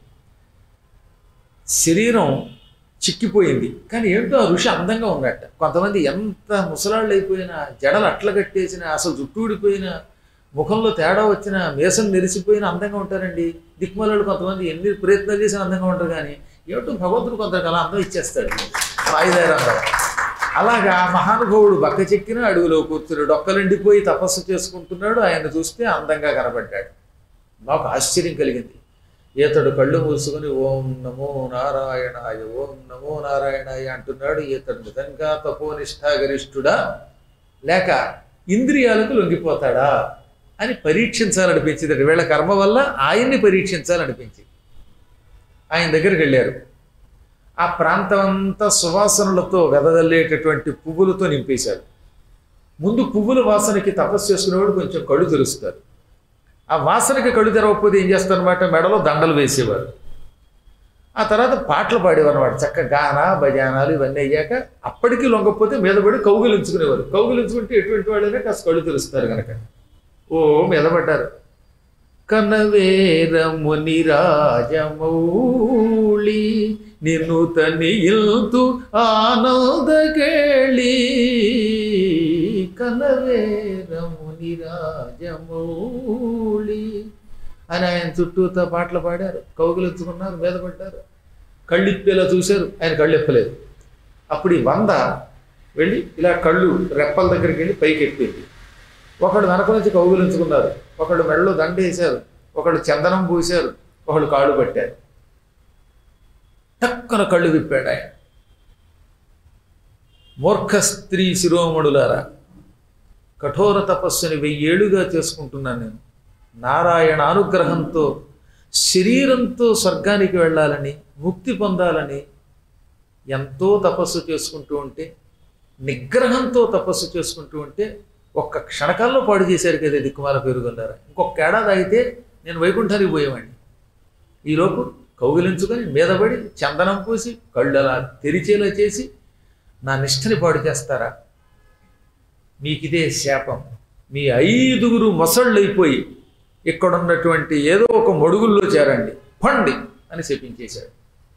శరీరం చిక్కిపోయింది కానీ ఏంటో ఆ ఋషి అందంగా ఉన్నట్ట కొంతమంది ఎంత ముసలాళ్ళు అయిపోయినా జడలు అట్ల కట్టేసిన అసలు జుట్టు ఊడిపోయిన ముఖంలో తేడా వచ్చిన మేసం నెరిసిపోయిన అందంగా ఉంటారండి దిక్మలాడు కొంతమంది ఎన్ని ప్రయత్నాలు చేసినా అందంగా ఉంటారు కానీ ఏమిటో భగవంతుడు కొందరికి అలా అందం ఇచ్చేస్తాడు వాయిదారంగా అలాగా మహానుభావుడు బక్క చెక్కిన అడుగులో కూర్చుని డొక్కలుండిపోయి తపస్సు చేసుకుంటున్నాడు ఆయన చూస్తే అందంగా కనబడ్డాడు నాకు ఆశ్చర్యం కలిగింది ఈతడు కళ్ళు మూసుకొని ఓం నమో నారాయణాయ ఓం నమో నారాయణాయ అంటున్నాడు ఈతడు నిజంగా తపోనిష్టాగరిష్ఠుడా లేక ఇంద్రియాలకు లొంగిపోతాడా అని పరీక్షించాలనిపించింది వీళ్ళ కర్మ వల్ల ఆయన్ని పరీక్షించాలనిపించింది ఆయన దగ్గరికి వెళ్ళారు ఆ ప్రాంతం అంతా సువాసనలతో వెదజల్లేటటువంటి పువ్వులతో నింపేశాడు ముందు పువ్వుల వాసనకి తపస్సు చేసుకునేవాడు కొంచెం కళ్ళు తెరుస్తారు ఆ వాసనకి కళ్ళు తెరవకపోతే ఏం చేస్తారనమాట మెడలో దండలు వేసేవారు ఆ తర్వాత పాటలు పాడేవారు అనమాట చక్క గాన భజానాలు ఇవన్నీ అయ్యాక అప్పటికి లొంగకపోతే మీద పడి కౌగులించుకునేవారు కౌగులించుకుంటే ఎటువంటి వాళ్ళైనా కాస్త కళ్ళు తెలుస్తారు కనుక ఓ మీద పడ్డారు కనవేరముని రాజమౌళి నిన్ను తనియుతు ఆనందకేళి కనవేరముని రాజమౌళి అని ఆయన చుట్టూతో పాటలు పాడారు కౌగులెత్తుకున్నారు మీద పడ్డారు కళ్ళిప్పేలా చూశారు ఆయన కళ్ళెప్పలేదు అప్పుడు ఈ వంద వెళ్ళి ఇలా కళ్ళు రెప్పల దగ్గరికి వెళ్ళి పైకి ఎక్కింది ఒకడు వెనక నుంచి కౌగులించుకున్నారు ఒకడు మెడలో దండ వేశారు ఒకడు చందనం పూశారు ఒకడు కాళ్ళు పట్టారు టక్కన కళ్ళు విప్పాడు ఆయన మూర్ఖ స్త్రీ శిరోమణులారా కఠోర తపస్సుని వెయ్యేళ్లుగా చేసుకుంటున్నాను నేను నారాయణ అనుగ్రహంతో శరీరంతో స్వర్గానికి వెళ్ళాలని ముక్తి పొందాలని ఎంతో తపస్సు చేసుకుంటూ ఉంటే నిగ్రహంతో తపస్సు చేసుకుంటూ ఉంటే ఒక్క క్షణకాల్లో పాడు చేశారు కదా దిక్కుమాల పేరుగొల్లారా ఇంకొక ఏడాది అయితే నేను వైకుంఠానికి పోయేవాడిని ఈలోపు కౌగిలించుకొని మీదపడి చందనం పూసి కళ్ళు అలా తెరిచేలా చేసి నా నిష్ఠని పాడు చేస్తారా మీకు ఇదే శాపం మీ ఐదుగురు మొసళ్ళైపోయి ఇక్కడ ఉన్నటువంటి ఏదో ఒక మడుగుల్లో చేరండి పండి అని చెప్పించేశాడు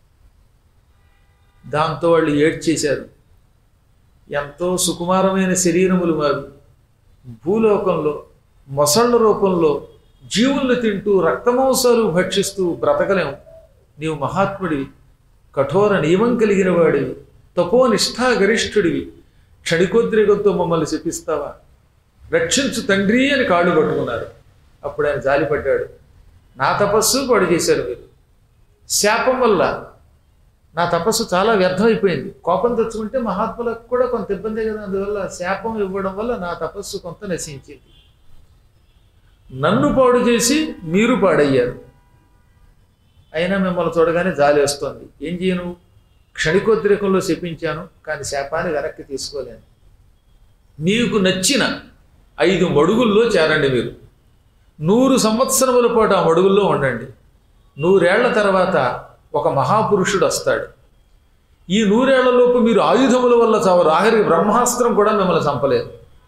దాంతో వాళ్ళు ఏడ్చేశారు ఎంతో సుకుమారమైన శరీరములు వారు భూలోకంలో మొసళ్ళ రూపంలో జీవుల్ని తింటూ రక్తమాంసాలు భక్షిస్తూ బ్రతకలేము నీవు మహాత్ముడివి కఠోర నియమం కలిగిన వాడివి తపో నిష్ఠా గరిష్ఠుడివి క్షణికోద్రేగంతో మమ్మల్ని శపిస్తావా రక్షించు తండ్రి అని కాళ్ళు పట్టుకున్నారు అప్పుడు ఆయన జాలిపడ్డాడు నా తపస్సు పాడు చేశారు మీరు శాపం వల్ల నా తపస్సు చాలా వ్యర్థమైపోయింది కోపం తెచ్చుకుంటే మహాత్ములకు కూడా కొంత ఇబ్బందే కదా అందువల్ల శాపం ఇవ్వడం వల్ల నా తపస్సు కొంత నశించింది నన్ను పాడు చేసి మీరు పాడయ్యారు అయినా మిమ్మల్ని చూడగానే జాలి వస్తుంది ఏం చేయను క్షణికోద్రేకంలో శపించాను కానీ శాపాన్ని వెనక్కి తీసుకోలేను మీకు నచ్చిన ఐదు మడుగుల్లో చేరండి మీరు నూరు సంవత్సరముల పాటు ఆ మడుగుల్లో ఉండండి నూరేళ్ల తర్వాత ఒక మహాపురుషుడు వస్తాడు ఈ నూరేళ్లలోపు మీరు ఆయుధముల వల్ల చావరు ఆఖరికి బ్రహ్మాస్త్రం కూడా మిమ్మల్ని చంపలేదు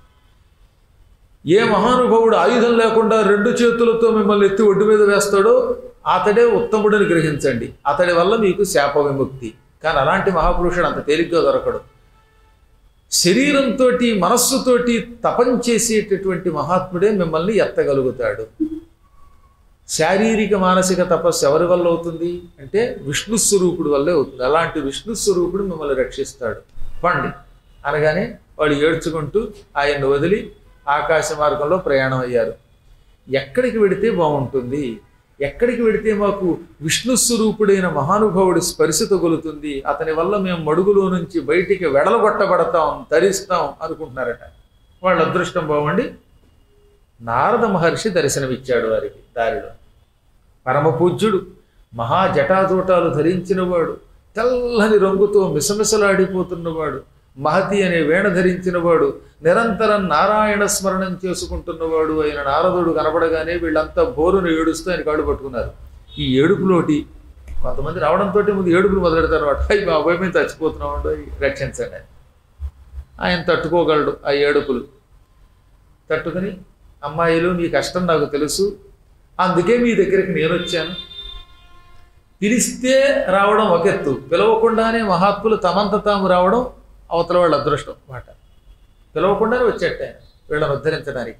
ఏ మహానుభావుడు ఆయుధం లేకుండా రెండు చేతులతో మిమ్మల్ని ఎత్తి ఒడ్డు మీద వేస్తాడో అతడే ఉత్తముడని గ్రహించండి అతడి వల్ల మీకు శాప విముక్తి కానీ అలాంటి మహాపురుషుడు అంత తేలిగ్గా దొరకడు శరీరంతో మనస్సుతోటి తపం చేసేటటువంటి మహాత్ముడే మిమ్మల్ని ఎత్తగలుగుతాడు శారీరక మానసిక తపస్సు ఎవరి వల్ల అవుతుంది అంటే విష్ణు స్వరూపుడు వల్లే అవుతుంది అలాంటి విష్ణు స్వరూపుడు మిమ్మల్ని రక్షిస్తాడు పండి అనగానే వాళ్ళు ఏడ్చుకుంటూ ఆయన్ని వదిలి ఆకాశ మార్గంలో ప్రయాణం అయ్యారు ఎక్కడికి వెడితే బాగుంటుంది ఎక్కడికి వెడితే మాకు విష్ణు స్వరూపుడైన మహానుభావుడి స్పర్శ తగులుతుంది అతని వల్ల మేము మడుగులో నుంచి బయటికి వెడలగొట్టబడతాం తరిస్తాం అనుకుంటున్నారట వాళ్ళ అదృష్టం బాగుండి నారద మహర్షి దర్శనమిచ్చాడు వారికి దారిలో పరమ పూజ్యుడు మహా జటాజూటాలు ధరించినవాడు తెల్లని రంగుతో మిసమిసలాడిపోతున్నవాడు మహతి అనే వేణ ధరించినవాడు నిరంతరం నారాయణ స్మరణం చేసుకుంటున్నవాడు అయిన నారదుడు కనపడగానే వీళ్ళంతా బోరును ఏడుస్తూ ఆయన కాళ్ళు పట్టుకున్నారు ఈ ఏడుపులోటి కొంతమంది రావడంతో ముందు ఏడుపులు మొదలెడతారు అనమాట అయ్యి బాబాయ్ మేము చచ్చిపోతున్నామండి రక్షించండి అని ఆయన తట్టుకోగలడు ఆ ఏడుపులు తట్టుకుని అమ్మాయిలు మీ కష్టం నాకు తెలుసు అందుకే మీ దగ్గరికి నేను వచ్చాను పిలిస్తే రావడం ఒక ఎత్తు పిలవకుండానే మహాత్ములు తమంత తాము రావడం అవతల వాళ్ళ అదృష్టం మాట పిలవకుండానే వచ్చేట ఆయన వీళ్ళని ఉద్ధరించడానికి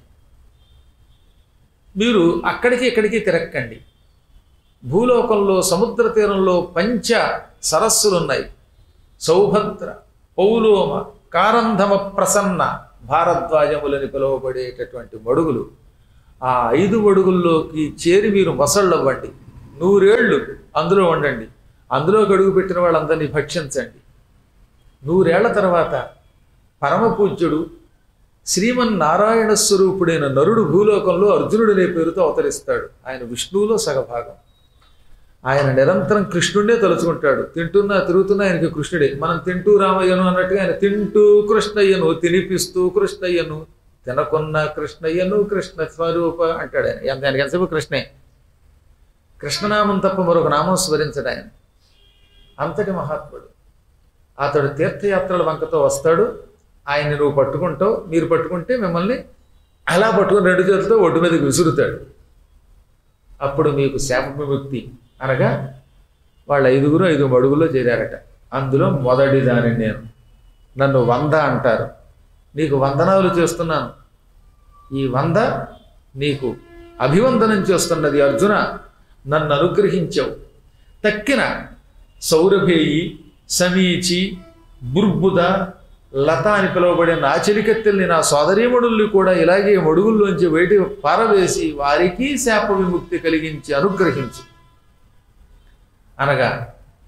మీరు అక్కడికి ఇక్కడికి తిరక్కండి భూలోకంలో సముద్ర తీరంలో పంచ సరస్సులు ఉన్నాయి సౌభద్ర పౌలోమ కారంధమ ప్రసన్న భారద్వాజములని పిలువబడేటటువంటి మడుగులు ఆ ఐదు మడుగుల్లోకి చేరి మీరు మొసళ్ళవ్వండి నూరేళ్ళు అందులో ఉండండి అందులో గడుగు పెట్టిన వాళ్ళందరినీ భక్షించండి నూరేళ్ల తర్వాత పరమపూజ్యుడు శ్రీమన్నారాయణ స్వరూపుడైన నరుడు భూలోకంలో అర్జునుడనే పేరుతో అవతరిస్తాడు ఆయన విష్ణువులో సగభాగం ఆయన నిరంతరం కృష్ణుడినే తలుచుకుంటాడు తింటున్నా తిరుగుతున్నా ఆయనకి కృష్ణుడే మనం తింటూ రామయ్యను అన్నట్టుగా ఆయన తింటూ కృష్ణయ్యను తినిపిస్తూ కృష్ణయ్యను తినకున్న కృష్ణయ్యను కృష్ణ స్వరూప అంటాడు ఆయన ఎంత- ఆయనకి ఎంతసేపు కృష్ణే కృష్ణనామం తప్ప మరొక నామం స్మరించడు ఆయన అంతటి మహాత్ముడు అతడు తీర్థయాత్రల వంకతో వస్తాడు ఆయన్ని నువ్వు పట్టుకుంటావు మీరు పట్టుకుంటే మిమ్మల్ని అలా పట్టుకుని రెండు చేతులతో ఒడ్డు మీదకి విసురుతాడు అప్పుడు మీకు శాప విముక్తి అనగా వాళ్ళ ఐదుగురు ఐదు మడుగుల్లో చేరారట అందులో మొదటి దాని నేను నన్ను వంద అంటారు నీకు వందనాలు చేస్తున్నాను ఈ వంద నీకు అభివందనం చేస్తున్నది అర్జున నన్ను అనుగ్రహించావు తక్కిన సౌరభేయి సమీచి బుర్బుద లత అని పిలువబడే నా చెలికత్తెల్ని నా సోదరీమణుల్ని కూడా ఇలాగే మడుగుల్లోంచి బయట పారవేసి వారికి శాప విముక్తి కలిగించి అనుగ్రహించు అనగా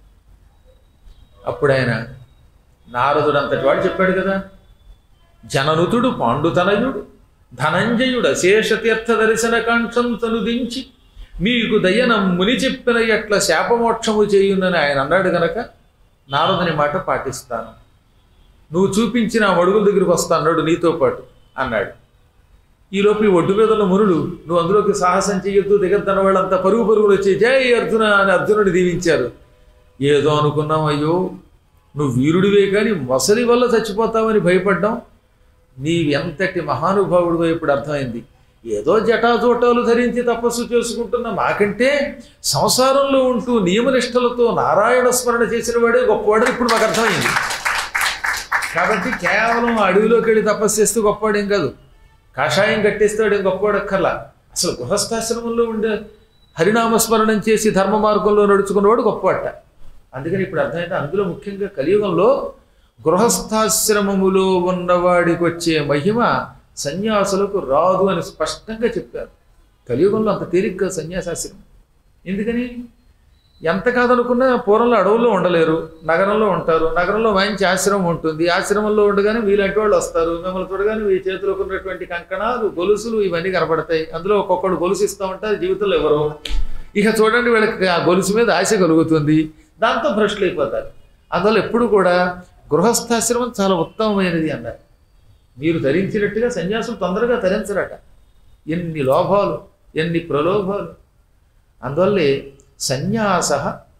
అప్పుడు ఆయన నారదుడు అంతటి వాడు చెప్పాడు కదా జననుతుడు పాండుతనయుడు ధనంజయుడు అశేష తీర్థ దర్శన కాంక్షం తనుదించి మీకు దయన ముని చెప్పిన ఎట్ల శాపమోక్షము చేయునని ఆయన అన్నాడు గనక నారదుని మాట పాటిస్తాను నువ్వు చూపించిన ఆ మడుగుల దగ్గరికి వస్తా అన్నాడు నీతో పాటు అన్నాడు ఈలోపు ఈ ఒడ్డు మీద ఉన్న మునులు నువ్వు అందులోకి సాహసం చెయ్యొద్దు దిగద్దన్న వాళ్ళంతా పరుగు పరుగులు వచ్చి జై అర్జున అని అర్జునుడు దీవించారు ఏదో అనుకున్నాం అయ్యో నువ్వు వీరుడివే కానీ మొసలి వల్ల చచ్చిపోతావని భయపడ్డాం నీవు ఎంతటి మహానుభావుడు ఇప్పుడు అర్థమైంది ఏదో జటాజోటాలు ధరించి తపస్సు చేసుకుంటున్న మాకంటే సంసారంలో ఉంటూ నియమనిష్టలతో నారాయణ స్మరణ చేసిన వాడే గొప్పవాడు ఇప్పుడు మాకు అర్థమైంది కాబట్టి కేవలం అడవిలోకి వెళ్ళి తపస్సు చేస్తూ గొప్పవాడేం కాదు కాషాయం కట్టేస్తాడేం గొప్పవాడు అక్కర్లా అసలు గృహస్థాశ్రమంలో ఉండే హరినామస్మరణం చేసి ధర్మ మార్గంలో నడుచుకున్నవాడు గొప్పవాట అందుకని ఇప్పుడు అర్థమైతే అందులో ముఖ్యంగా కలియుగంలో గృహస్థాశ్రమములో ఉన్నవాడికి వచ్చే మహిమ సన్యాసులకు రాదు అని స్పష్టంగా చెప్పారు కలియుగంలో అంత తేలిగ్గా సన్యాసాశ్రమం ఎందుకని ఎంత కాదనుకున్నా పూర్వంలో అడవుల్లో ఉండలేరు నగరంలో ఉంటారు నగరంలో మంచి ఆశ్రమం ఉంటుంది ఆశ్రమంలో ఉండగానే వీలాంటి వాళ్ళు వస్తారు మిమ్మల్ని చూడగానే మీ చేతిలో ఉన్నటువంటి కంకణాలు గొలుసులు ఇవన్నీ కనపడతాయి అందులో ఒక్కొక్కడు గొలుసు ఇస్తూ ఉంటారు జీవితంలో ఎవరు ఇక చూడండి వీళ్ళకి ఆ గొలుసు మీద ఆశ కలుగుతుంది దాంతో భ్రష్టులు అయిపోతారు అందువల్ల ఎప్పుడు కూడా గృహస్థాశ్రమం చాలా ఉత్తమమైనది అన్నారు మీరు ధరించినట్టుగా సన్యాసులు తొందరగా ధరించరట ఎన్ని లోభాలు ఎన్ని ప్రలోభాలు అందువల్లే సన్యాస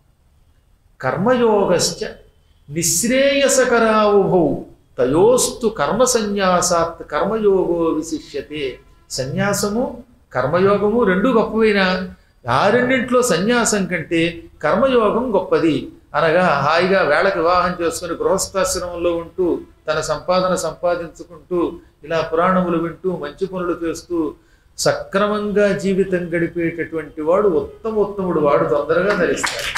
కర్మయోగశ్చ నిశ్రేయసకరావుభౌ తయోస్తు కర్మ సన్యాసాత్ కర్మయోగో విశిష్యతే సన్యాసము కర్మయోగము రెండు గొప్పవైన ఆ రెండింటిలో సన్యాసం కంటే కర్మయోగం గొప్పది అనగా హాయిగా వేళకు వివాహం చేసుకుని గృహస్థాశ్రమంలో ఉంటూ తన సంపాదన సంపాదించుకుంటూ ఇలా పురాణములు వింటూ మంచి పనులు చేస్తూ సక్రమంగా జీవితం గడిపేటటువంటి వాడు ఉత్తమ ఉత్తముడు వాడు తొందరగా ధరిస్తాడు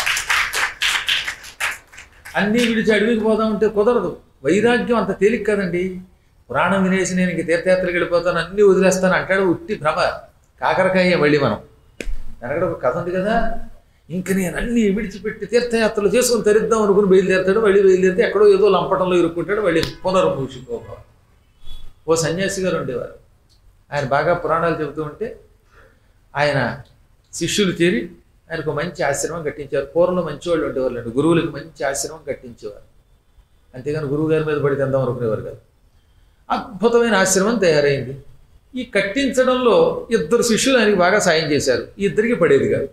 అన్నీ విడిచి అడవికి పోదామంటే కుదరదు వైరాగ్యం అంత తేలిక కదండి పురాణం వినేసి నేను ఇంక తీర్థయాత్రకి వెళ్ళిపోతాను అన్నీ వదిలేస్తాను అంటాడు ఉట్టి భ్రమ కాకరకాయ మళ్ళీ మనం వెనకడ ఒక కథ ఉంది కదా ఇంక నేను అన్నీ విడిచిపెట్టి తీర్థయాత్రలు చేసుకుని తరిద్దాం అనుకుని బయలుదేరుతాడు మళ్ళీ బయలుదేరితే ఎక్కడో ఏదో లంపటంలో ఇరుక్కుంటాడు మళ్ళీ పునర్మూషిపోవాలి ఓ సన్యాసి గారు ఉండేవారు ఆయన బాగా పురాణాలు చెబుతూ ఉంటే ఆయన శిష్యులు చేరి ఆయనకు ఒక మంచి ఆశ్రమం కట్టించారు పూర్వంలో మంచి వాళ్ళు ఉండేవాళ్ళు అండి గురువులకు మంచి ఆశ్రమం కట్టించేవారు అంతేగాని గురువు గారి మీద పడి తిందాం అనుకునేవారు కాదు అద్భుతమైన ఆశ్రమం తయారైంది ఈ కట్టించడంలో ఇద్దరు శిష్యులు ఆయనకి బాగా సాయం చేశారు ఈ ఇద్దరికి పడేది కాదు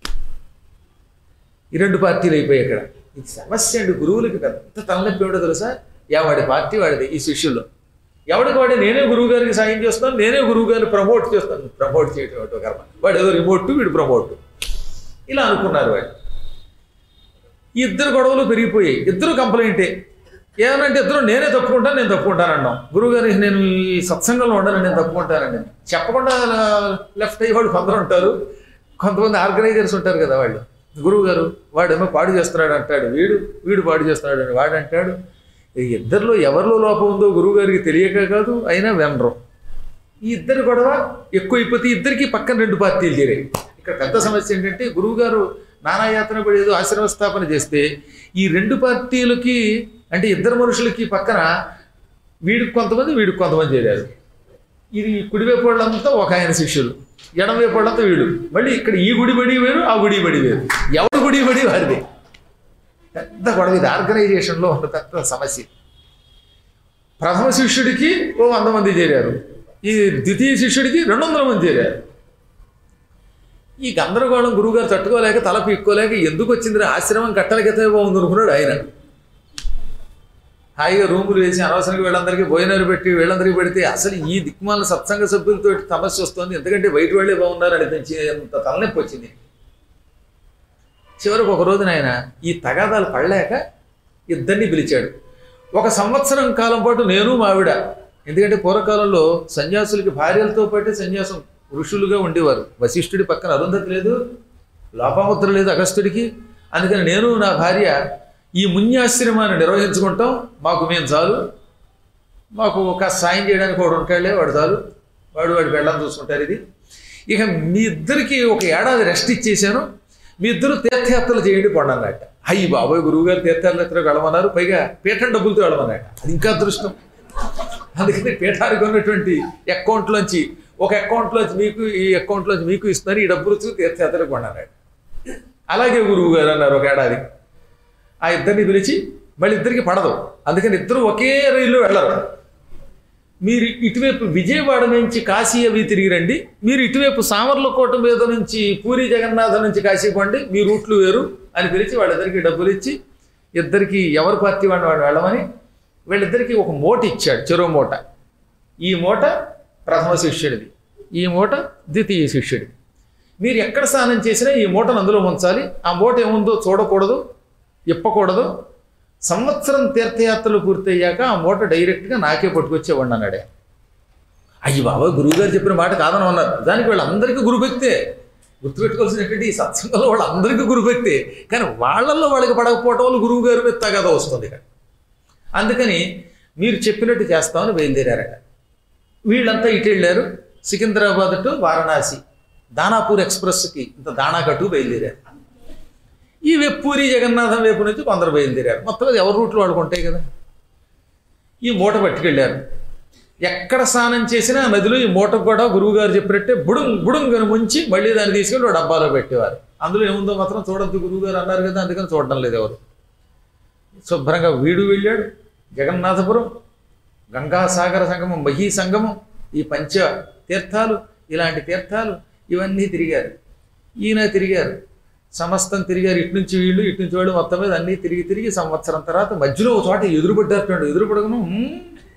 ఈ రెండు పార్టీలు అయిపోయాయి ఇక్కడ ఇది సమస్య అండి గురువులకి పెద్ద తలనొప్పి ఏమిటో తెలుసా ఎవడి పార్టీ వాడిది ఈ శిష్యుల్లో ఎవడికి వాడే నేనే గురువు గారికి సాయం చేస్తాను నేనే గురువు గారిని ప్రమోట్ చేస్తాను ప్రమోట్ చేయటం ఏమిటో కర్మ వాడు ఏదో రిమోట్ వీడు ప్రమోట్ ఇలా అనుకున్నారు వాడు ఈ ఇద్దరు గొడవలు పెరిగిపోయాయి ఇద్దరు కంప్లైంటే ఏమనంటే ఇద్దరు నేనే తప్పుకుంటాను నేను తప్పుకుంటాను అన్నాం గురువు గారికి నేను ఈ సత్సంగంలో ఉండను నేను తప్పుకుంటానండి చెప్పకుండా లెఫ్ట్ అయ్యే వాళ్ళు కొందరు ఉంటారు కొంతమంది ఆర్గనైజర్స్ ఉంటారు కదా వాళ్ళు గురువు గారు వాడేమో పాడు చేస్తున్నాడు అంటాడు వీడు వీడు పాడు చేస్తున్నాడు అని వాడు అంటాడు ఈ ఇద్దరిలో ఎవరిలో లోపం ఉందో గురువు గారికి తెలియక కాదు అయినా వినరు ఈ ఇద్దరు గొడవ ఎక్కువైపోతే ఇద్దరికి పక్కన రెండు పార్టీలు చేరాయి ఇక్కడ పెద్ద సమస్య ఏంటంటే గురువు గారు నానాయాతన పడి ఏదో ఆశ్రమ స్థాపన చేస్తే ఈ రెండు పార్టీలకి అంటే ఇద్దరు మనుషులకి పక్కన వీడికి కొంతమంది వీడికి కొంతమంది చేరారు ఇది కుడివైపు వాళ్ళంతా ఒక ఆయన శిష్యులు ఎడమవైపు వాళ్ళంతా వీడు మళ్ళీ ఇక్కడ ఈ గుడి బడి వేరు ఆ గుడి బడి వేరు ఎవరి గుడి బడి వారిది పెద్ద గొడవ ఇది ఆర్గనైజేషన్లో ఉన్న పెద్ద సమస్య ప్రథమ శిష్యుడికి ఓ వంద మంది చేరారు ఈ ద్వితీయ శిష్యుడికి రెండు వందల మంది చేరారు ఈ గందరగోళం గురువుగారు తట్టుకోలేక తల పీక్కోలేక ఎందుకు వచ్చింది ఆశ్రమం కట్టలకెతే బాగుంది అనుకున్నాడు ఆయన హాయిగా రూములు వేసి అనవసరంగా వీళ్ళందరికీ భోజనాలు పెట్టి వీళ్ళందరికీ పెడితే అసలు ఈ దిక్మాల సత్సంగ సభ్యులతో సమస్య వస్తుంది ఎందుకంటే బయట వాళ్ళే బాగున్నారు అనిపించి అంత తలనొప్పి వచ్చింది చివరికి ఒక రోజున ఆయన ఈ తగాదాలు పడలేక ఇద్దరిని పిలిచాడు ఒక సంవత్సరం కాలం పాటు నేను మావిడ ఎందుకంటే పూర్వకాలంలో సన్యాసులకి భార్యలతో పాటే సన్యాసం ఋషులుగా ఉండేవారు వశిష్ఠుడి పక్కన అరుంధతి లేదు లోపాముద్ర లేదు అగస్త్యుడికి అందుకని నేను నా భార్య ఈ మున్యాశ్రమాన్ని నిర్వహించుకుంటాం మాకు మేము చాలు మాకు ఒక సాయం చేయడానికి వాడు ఉంటాడులే వాడు చాలు వాడు వాడు వెళ్ళని చూసుకుంటారు ఇది ఇక మీ ఇద్దరికి ఒక ఏడాది రెస్ట్ ఇచ్చేసాను మీ ఇద్దరు తీర్థయాత్రలు చేయండి కొండ అన్నట్ట అయ్యి బాబాయ్ గురువుగారు తీర్థయాత్రకు వెళ్ళమన్నారు పైగా పీఠం డబ్బులతో వెళ్ళమన్నట్ట అది ఇంకా అదృష్టం అందుకని పీఠానికి ఉన్నటువంటి అకౌంట్లోంచి ఒక అకౌంట్లోంచి మీకు ఈ అకౌంట్లోంచి మీకు ఇస్తున్నారు ఈ డబ్బులు వచ్చి తీర్థయాత్రకు కొన్నాడు అలాగే గురువు గారు అన్నారు ఒక ఏడాది ఆ ఇద్దరిని పిలిచి మళ్ళీ ఇద్దరికి పడదు అందుకని ఇద్దరు ఒకే రైల్లో వెళ్ళరు మీరు ఇటువైపు విజయవాడ నుంచి కాశీ అవి తిరిగి రండి మీరు ఇటువైపు సామర్లకోట మీద నుంచి పూరి జగన్నాథం నుంచి కాశీ పోండి మీ రూట్లు వేరు అని పిలిచి వాళ్ళిద్దరికి డబ్బులు ఇచ్చి ఇద్దరికి ఎవరి పార్టీ వాడిని వాడు వెళ్ళమని వీళ్ళిద్దరికి ఒక మూట ఇచ్చాడు చెరువు మూట ఈ మూట ప్రథమ శిష్యుడిది ఈ మూట ద్వితీయ శిష్యుడిది మీరు ఎక్కడ స్నానం చేసినా ఈ మూటను అందులో ఉంచాలి ఆ మూట ఏముందో చూడకూడదు ఇప్పకూడదు సంవత్సరం తీర్థయాత్రలు పూర్తయ్యాక ఆ మూట డైరెక్ట్గా నాకే పట్టుకొచ్చేవాడిని అన్నాడే అయ్యి బాబా గురువుగారు చెప్పిన మాట కాదని అన్నారు దానికి వీళ్ళందరికీ గురుభక్తే గుర్తుపెట్టుకోవాల్సినటువంటి ఈ సత్సంగంలో వాళ్ళందరికీ గురుభక్తే కానీ వాళ్ళల్లో వాళ్ళకి పడకపోవటం వల్ల గురువు గారి మీద తగద వస్తుంది ఇక్కడ అందుకని మీరు చెప్పినట్టు చేస్తామని బయలుదేరారట వీళ్ళంతా ఇటు వెళ్ళారు సికింద్రాబాద్ టు వారణాసి దానాపూర్ ఎక్స్ప్రెస్కి ఇంత దానాకట్టు బయలుదేరారు ఈ వెప్పూరి జగన్నాథం వైపు నుంచి కొందరు బయలుదేరారు మొత్తం అది ఎవరి రూట్లు వాడుకుంటాయి కదా ఈ మూట పట్టుకెళ్ళారు ఎక్కడ స్నానం చేసినా ఆ నదిలో ఈ మూట కూడా గురువుగారు చెప్పినట్టే బుడుం బుడుంగను ముంచి మళ్ళీ దాన్ని తీసుకెళ్ళి ఓ డబ్బాలో పెట్టేవారు అందులో ఏముందో మాత్రం చూడద్దు గురువుగారు అన్నారు కదా అందుకని చూడడం లేదు ఎవరు శుభ్రంగా వీడు వెళ్ళాడు జగన్నాథపురం గంగాసాగర సంగమం మహీ సంగమం ఈ పంచ తీర్థాలు ఇలాంటి తీర్థాలు ఇవన్నీ తిరిగారు ఈయన తిరిగారు సమస్తం తిరిగారు ఇటు నుంచి వీళ్ళు ఇటు నుంచి వాళ్ళు మొత్తం మీద అన్నీ తిరిగి తిరిగి సంవత్సరం తర్వాత మధ్యలో ఒక చోట ఎదురుపడ్డారు ఎదురుపడగను "మ్మ్,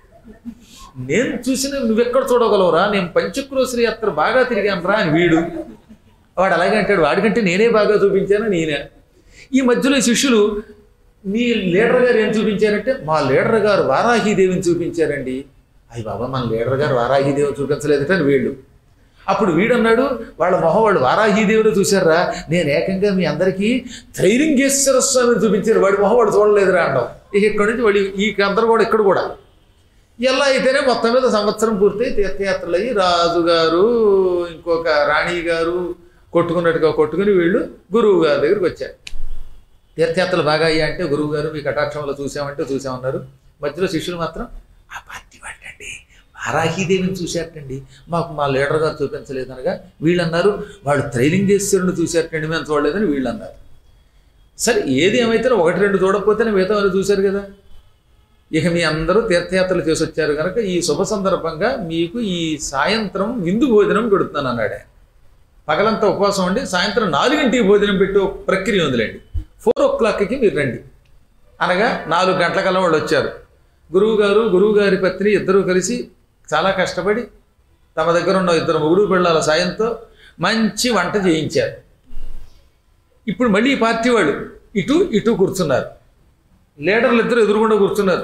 నేను చూసిన నువ్వెక్కడ చూడగలవురా నేను పంచక్రోశ్రీ యాత్ర బాగా తిరిగాను రా అని వీడు వాడు అలాగే అంటాడు వాడికంటే నేనే బాగా చూపించాను నేనే ఈ మధ్యలో ఈ శిష్యులు మీ లీడర్ గారు ఏం చూపించారంటే మా లీడర్ గారు వారాహీదేవిని చూపించారండి అయ్యి బాబా మన లీడర్ గారు వారాహీదేవిని చూపించలేదట అని వీళ్ళు అప్పుడు వీడన్నాడు వాళ్ళ మొహం వాళ్ళు వారాహీదేవిని చూశారా నేను ఏకంగా మీ అందరికీ ధైర్యంగేశ్వర స్వామిని చూపించారు వాడి మొహం వాడు చూడలేదురా అంటాం ఇక ఇక్కడ నుంచి వాడి ఈ అందరు కూడా ఇక్కడ కూడా ఎలా అయితేనే మొత్తం మీద సంవత్సరం పూర్తయి తీర్థయాత్రలు అయ్యి రాజుగారు ఇంకొక రాణి గారు కొట్టుకున్నట్టుగా కొట్టుకుని వీళ్ళు గురువు గారి దగ్గరికి వచ్చారు తీర్థయాత్రలు బాగా అయ్యా అంటే గురువు గారు మీ కటాక్షంలో చూసామంటే చూసామన్నారు మధ్యలో శిష్యులు మాత్రం ఆ పార్టీ వాటండి వారాహీదేవిని చూశారటండి మాకు మా లీడర్ గారు చూపించలేదు అనగా వీళ్ళు అన్నారు వాళ్ళు త్రైలింగేశ్వరుని చూశారటండి మేము చూడలేదని వీళ్ళు అన్నారు సరే ఏది ఏమైతే ఒకటి రెండు చూడకపోతేనే మిగతా వాళ్ళు చూశారు కదా ఇక మీ అందరూ తీర్థయాత్రలు చేసి వచ్చారు కనుక ఈ శుభ సందర్భంగా మీకు ఈ సాయంత్రం విందు భోజనం పెడుతున్నాను అన్నాడు ఆయన. పగలంతా ఉపవాసం ఉండి సాయంత్రం నాలుగింటికి భోజనం పెట్టే ఒక ప్రక్రియ ఉందిలేండి ఫోర్ ఓ క్లాక్కి మీరు రండి అనగా నాలుగు గంటల కల్లా వాళ్ళు వచ్చారు గురువు గారు గురువు గారి పత్ని ఇద్దరూ కలిసి చాలా కష్టపడి తమ దగ్గర ఉన్న ఇద్దరు మొగుడు పిల్లల సాయంతో మంచి వంట చేయించారు ఇప్పుడు మళ్ళీ ఈ పార్టీ వాళ్ళు ఇటు ఇటు కూర్చున్నారు లీడర్లు ఇద్దరు ఎదురుగుండా కూర్చున్నారు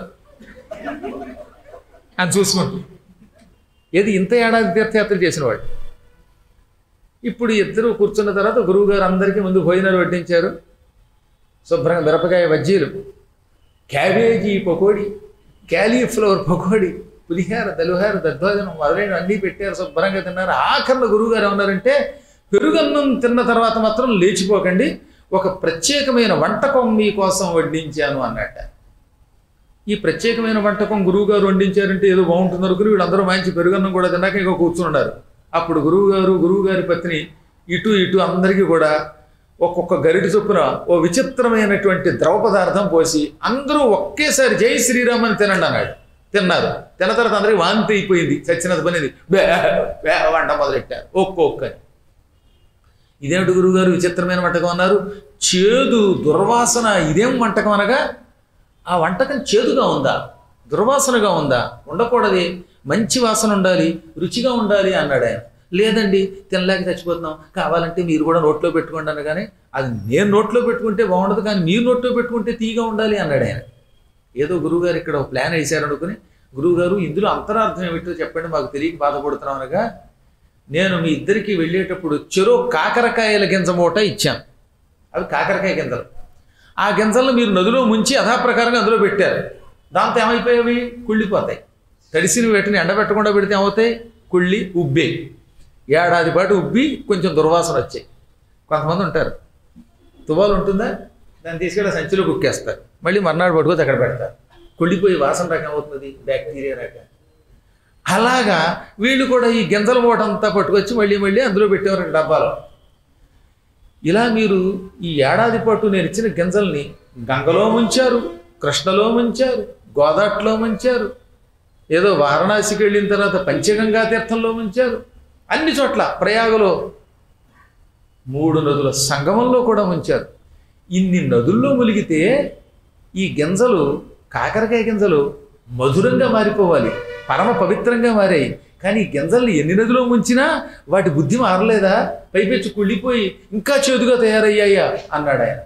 అని చూసుకుంటూ ఏది ఇంత ఏడాది తీర్థయాత్రలు చేసిన వాడు ఇప్పుడు ఇద్దరు కూర్చున్న తర్వాత గురువు గారు అందరికీ ముందు భోజనాలు వడ్డించారు శుభ్రంగా మిరపకాయ బజ్జీలు క్యాబేజీ పకోడీ క్యాలీఫ్లవర్ పకోడీ పులిహార దలుహార దద్దోజనం మొదలైన అన్నీ పెట్టారు శుభ్రంగా తిన్నారు ఆఖరిలో గురువు గారు ఏమన్నారంటే పెరుగన్నం తిన్న తర్వాత మాత్రం లేచిపోకండి ఒక ప్రత్యేకమైన వంటకం మీకోసం వడ్డించాను అన్నట్ట ఈ ప్రత్యేకమైన వంటకం గురువు గారు వండించారంటే ఏదో బాగుంటుంది అనుకుని వీళ్ళందరూ మంచి పెరుగన్నం కూడా తిన్నాక ఇక కూర్చున్నారు అప్పుడు గురువు గారు గురువు గారి పత్ని ఇటు ఇటు అందరికీ కూడా ఒక్కొక్క గరిటి చొప్పున ఓ విచిత్రమైనటువంటి ద్రవ పదార్థం పోసి అందరూ ఒకేసారి జై శ్రీరామ్ అని తినండి అన్నాడు తిన్నారు తిన్న తర్వాత అందరికీ వాంతి అయిపోయింది చచ్చినది పనిది బే బే వంట మొదలెట్టారు ఒక్కొక్కని ఇదేమిటి గురువుగారు విచిత్రమైన వంటకం అన్నారు చేదు దుర్వాసన ఇదేం వంటకం అనగా ఆ వంటకం చేదుగా ఉందా దుర్వాసనగా ఉందా ఉండకూడదు మంచి వాసన ఉండాలి రుచిగా ఉండాలి అన్నాడు ఆయన లేదండి తినలేక చచ్చిపోతున్నాం కావాలంటే మీరు కూడా నోట్లో పెట్టుకోండి అనగానే అది నేను నోట్లో పెట్టుకుంటే బాగుండదు కానీ మీరు నోట్లో పెట్టుకుంటే తీగా ఉండాలి అన్నాడు ఆయన ఏదో గురువుగారు ఇక్కడ ఒక ప్లాన్ వేశారు అనుకుని గురువుగారు ఇందులో అంతరార్థం ఏమిటో చెప్పండి మాకు తెలియక బాధపడుతున్నాం అనగా నేను మీ ఇద్దరికి వెళ్ళేటప్పుడు చెరో కాకరకాయల గింజ మూట ఇచ్చాను అవి కాకరకాయ గింజలు ఆ గింజలను మీరు నదిలో ముంచి యథాప్రకారంగా అందులో పెట్టారు దాంతో ఏమైపోయేవి కుళ్ళిపోతాయి తడిసిన వీటిని ఎండబెట్టకుండా పెడితే ఏమవుతాయి కుళ్ళి ఉబ్బే ఏడాది పాటు ఉబ్బి కొంచెం దుర్వాసన వచ్చాయి కొంతమంది ఉంటారు తువాలు ఉంటుందా దాన్ని తీసుకెళ్ళి సంచిలో కుక్కేస్తారు మళ్ళీ మర్నాడు పట్టుకొని అక్కడ పెడతారు కుళ్ళిపోయి వాసన రకం అవుతుంది బ్యాక్టీరియా రకం అలాగా వీళ్ళు కూడా ఈ గింజల మూట అంతా పట్టుకొచ్చి మళ్ళీ మళ్ళీ అందులో పెట్టేవారు డబ్బాలో ఇలా మీరు ఈ ఏడాది పాటు నేను ఇచ్చిన గింజల్ని గంగలో ముంచారు కృష్ణలో ముంచారు గోదాట్లో ముంచారు ఏదో వారణాసికి వెళ్ళిన తర్వాత పంచగంగా తీర్థంలో ముంచారు అన్ని చోట్ల ప్రయాగలో మూడు నదుల సంగమంలో కూడా ముంచారు ఇన్ని నదుల్లో ములిగితే ఈ గింజలు కాకరకాయ గింజలు మధురంగా మారిపోవాలి పరమ పవిత్రంగా మారాయి కానీ ఈ గింజల్ని ఎన్ని నదిలో ముంచినా వాటి బుద్ధి మారలేదా పైపెచ్చు కుళ్ళిపోయి ఇంకా చేదుగా తయారయ్యాయా అన్నాడు ఆయన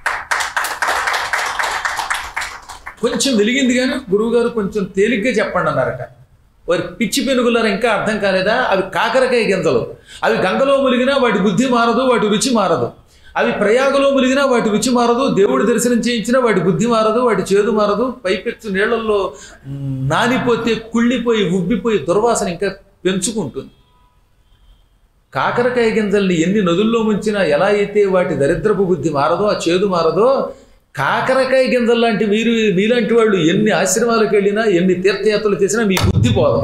కొంచెం వెలిగింది కానీ గురువుగారు కొంచెం తేలిగ్గా చెప్పండి అన్నారట వారి పిచ్చి పెనుగులారు ఇంకా అర్థం కాలేదా అవి కాకరకాయ గింజలు అవి గంగలో ములిగినా వాటి బుద్ధి మారదు వాటి రుచి మారదు అవి ప్రయాగలో ములిగినా వాటి రుచి మారదు దేవుడి దర్శనం చేయించినా వాటి బుద్ధి మారదు వాటి చేదు మారదు పైపెచ్చు నీళ్లలో నానిపోతే కుళ్ళిపోయి ఉబ్బిపోయి దుర్వాసన ఇంకా పెంచుకుంటుంది కాకరకాయ గింజల్ని ఎన్ని నదుల్లో ముంచినా ఎలా అయితే వాటి దరిద్రపు బుద్ధి మారదో ఆ చేదు మారదో కాకరకాయ గింజలు లాంటి మీరు మీలాంటి వాళ్ళు ఎన్ని ఆశ్రమాలకు వెళ్ళినా ఎన్ని తీర్థయాత్రలు చేసినా మీ బుద్ధి పోదు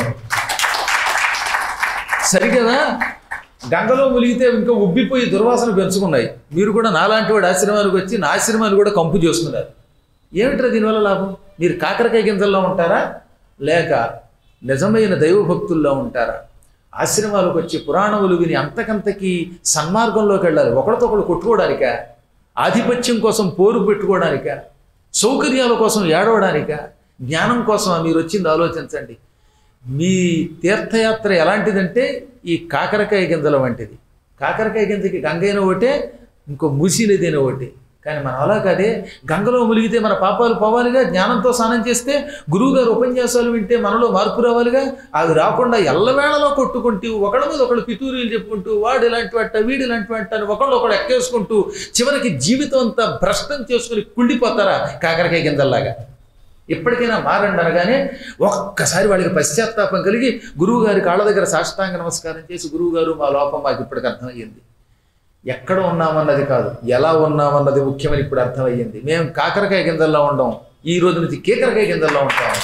సరిగదా గంగలో ములిగితే ఇంకా ఉబ్బిపోయి దుర్వాసన పెంచుకున్నాయి మీరు కూడా నాలాంటి వాడు ఆశ్రమానికి వచ్చి నా ఆశ్రమాన్ని కూడా కంపు చేస్తున్నారు ఏమిట్రా దీనివల్ల లాభం మీరు కాకరకాయ గింజల్లో ఉంటారా లేక నిజమైన దైవభక్తుల్లో ఉంటారా ఆశ్రమాలకు వచ్చి పురాణములు విని అంతకంతకి సన్మార్గంలోకి వెళ్ళాలి ఒకరితో ఒకరు కొట్టుకోవడానిక ఆధిపత్యం కోసం పోరు పెట్టుకోవడానిక సౌకర్యాల కోసం ఏడవడానిక జ్ఞానం కోసం మీరు వచ్చింది ఆలోచించండి మీ తీర్థయాత్ర ఎలాంటిదంటే ఈ కాకరకాయ గింజల వంటిది కాకరకాయ గింజకి గంగైన ఒకటే ఇంకో మూసినదైన ఒకటి కానీ మనం అలా కాదే గంగలో ములిగితే మన పాపాలు పోవాలిగా జ్ఞానంతో స్నానం చేస్తే గురువుగారు ఉపన్యాసాలు వింటే మనలో మార్పు రావాలిగా అవి రాకుండా ఎల్లవేళలో కొట్టుకుంటూ ఒకళ్ళ మీద ఒకళ్ళు పితూరీలు చెప్పుకుంటూ వాడు ఇలాంటి వాట వీడు ఇలాంటి వాట అని ఒకళ్ళు ఒకళ్ళు ఎక్కేసుకుంటూ చివరికి జీవితం అంతా భ్రష్టం చేసుకుని కుళ్ళిపోతారా కాకరకాయ గింజల్లాగా ఎప్పటికైనా మారండి అనగానే ఒక్కసారి వాళ్ళకి పశ్చాత్తాపం కలిగి గురువుగారి కాళ్ళ దగ్గర సాష్టాంగ నమస్కారం చేసి గురువుగారు మా లోపం మాకు ఇప్పటికి అర్థమయ్యింది ఎక్కడ ఉన్నామన్నది కాదు ఎలా ఉన్నామన్నది ముఖ్యమని ఇప్పుడు అర్థమయ్యింది మేము కాకరకాయ గింజల్లో ఉండం ఈ రోజు నుంచి కేకరకాయ గింజల్లో ఉంటాం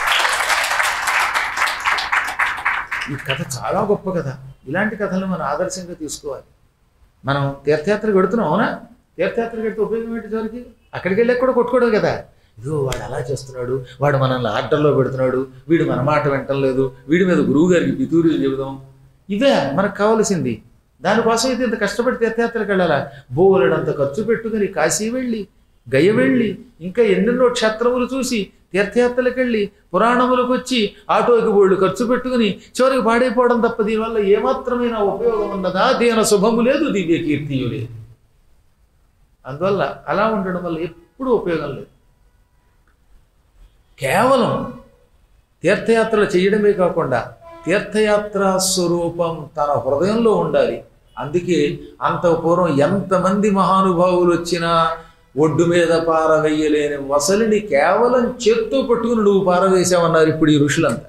ఈ కథ చాలా గొప్ప కథ ఇలాంటి కథలు మనం ఆదర్శంగా తీసుకోవాలి మనం తీర్థయాత్రకు వెడుతున్నాం అవునా తీర్థయాత్రకు వెళ్తే ఉపయోగం ఏంటి చివరికి అక్కడికి వెళ్ళాక కూడా కొట్టుకోవడం కదా ఇదిగో వాడు అలా చేస్తున్నాడు వాడు మనల్ని ఆర్డర్లో పెడుతున్నాడు వీడు మన మాట వింటం లేదు వీడి మీద గురువు గారికి పితూరులు చెబుదాం ఇవే మనకు కావాల్సింది దానికోసం అయితే ఇంత కష్టపడి తీర్థయాత్రకు వెళ్ళాలా బోలెడంత ఖర్చు పెట్టుకుని కాశీ వెళ్ళి గయ వెళ్ళి ఇంకా ఎన్నెన్నో క్షేత్రములు చూసి తీర్థయాత్రలకు వెళ్ళి పురాణములకు వచ్చి ఆటోకి బోళ్ళు ఖర్చు పెట్టుకుని చివరికి పాడైపోవడం తప్ప దీనివల్ల ఏమాత్రమైన ఉపయోగం ఉన్నదా దీని శుభము లేదు దివ్య కీర్తియు లేదు అందువల్ల అలా ఉండడం వల్ల ఎప్పుడూ ఉపయోగం లేదు కేవలం తీర్థయాత్రలు చేయడమే కాకుండా తీర్థయాత్ర స్వరూపం తన హృదయంలో ఉండాలి అందుకే అంత పూర్వం ఎంతమంది మహానుభావులు వచ్చినా ఒడ్డు మీద పారవేయలేని వసలిని కేవలం చేత్తో పట్టుకుని నువ్వు పారవేశావన్నారు ఇప్పుడు ఈ ఋషులంతా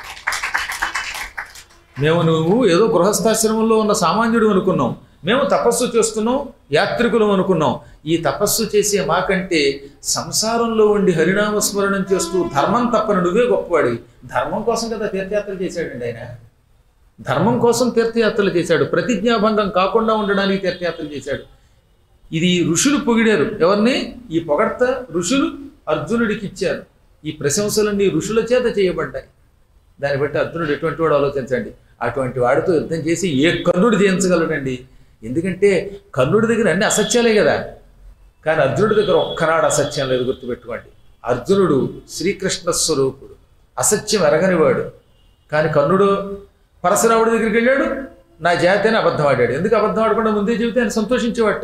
మేము నువ్వు ఏదో గృహస్థాశ్రమంలో ఉన్న సామాన్యుడు అనుకున్నాం మేము తపస్సు చేస్తున్నాం యాత్రికులం అనుకున్నాం ఈ తపస్సు చేసే మాకంటే సంసారంలో ఉండి హరినామస్మరణం చేస్తూ ధర్మం తప్పని నువ్వే గొప్పవాడి ధర్మం కోసం కదా తీర్థయాత్రలు చేశాడండి ఆయన ధర్మం కోసం తీర్థయాత్రలు చేశాడు ప్రతిజ్ఞాభంగం కాకుండా ఉండడానికి తీర్థయాత్రలు చేశాడు ఇది ఋషులు పొగిడారు ఎవరిని ఈ పొగడ్త ఋషులు అర్జునుడికి ఇచ్చారు ఈ ప్రశంసలన్నీ ఋషుల చేత చేయబడ్డాయి దాన్ని బట్టి అర్జునుడు ఎటువంటి వాడు ఆలోచించండి అటువంటి వాడితో యుద్ధం చేసి ఏ కర్ణుడు జయించగలడండి ఎందుకంటే కర్ణుడి దగ్గర అన్ని అసత్యాలే కదా కానీ అర్జునుడి దగ్గర ఒక్కనాడు అసత్యం లేదు గుర్తుపెట్టుకోండి అర్జునుడు శ్రీకృష్ణ స్వరూపుడు అసత్యం ఎరగనివాడు కానీ కర్ణుడు పరశురాముడి దగ్గరికి వెళ్ళాడు నా జాతి అని అబద్ధం ఆడాడు ఎందుకు అబద్ధం ఆడకుండా ముందే చెబితే ఆయన సంతోషించేవట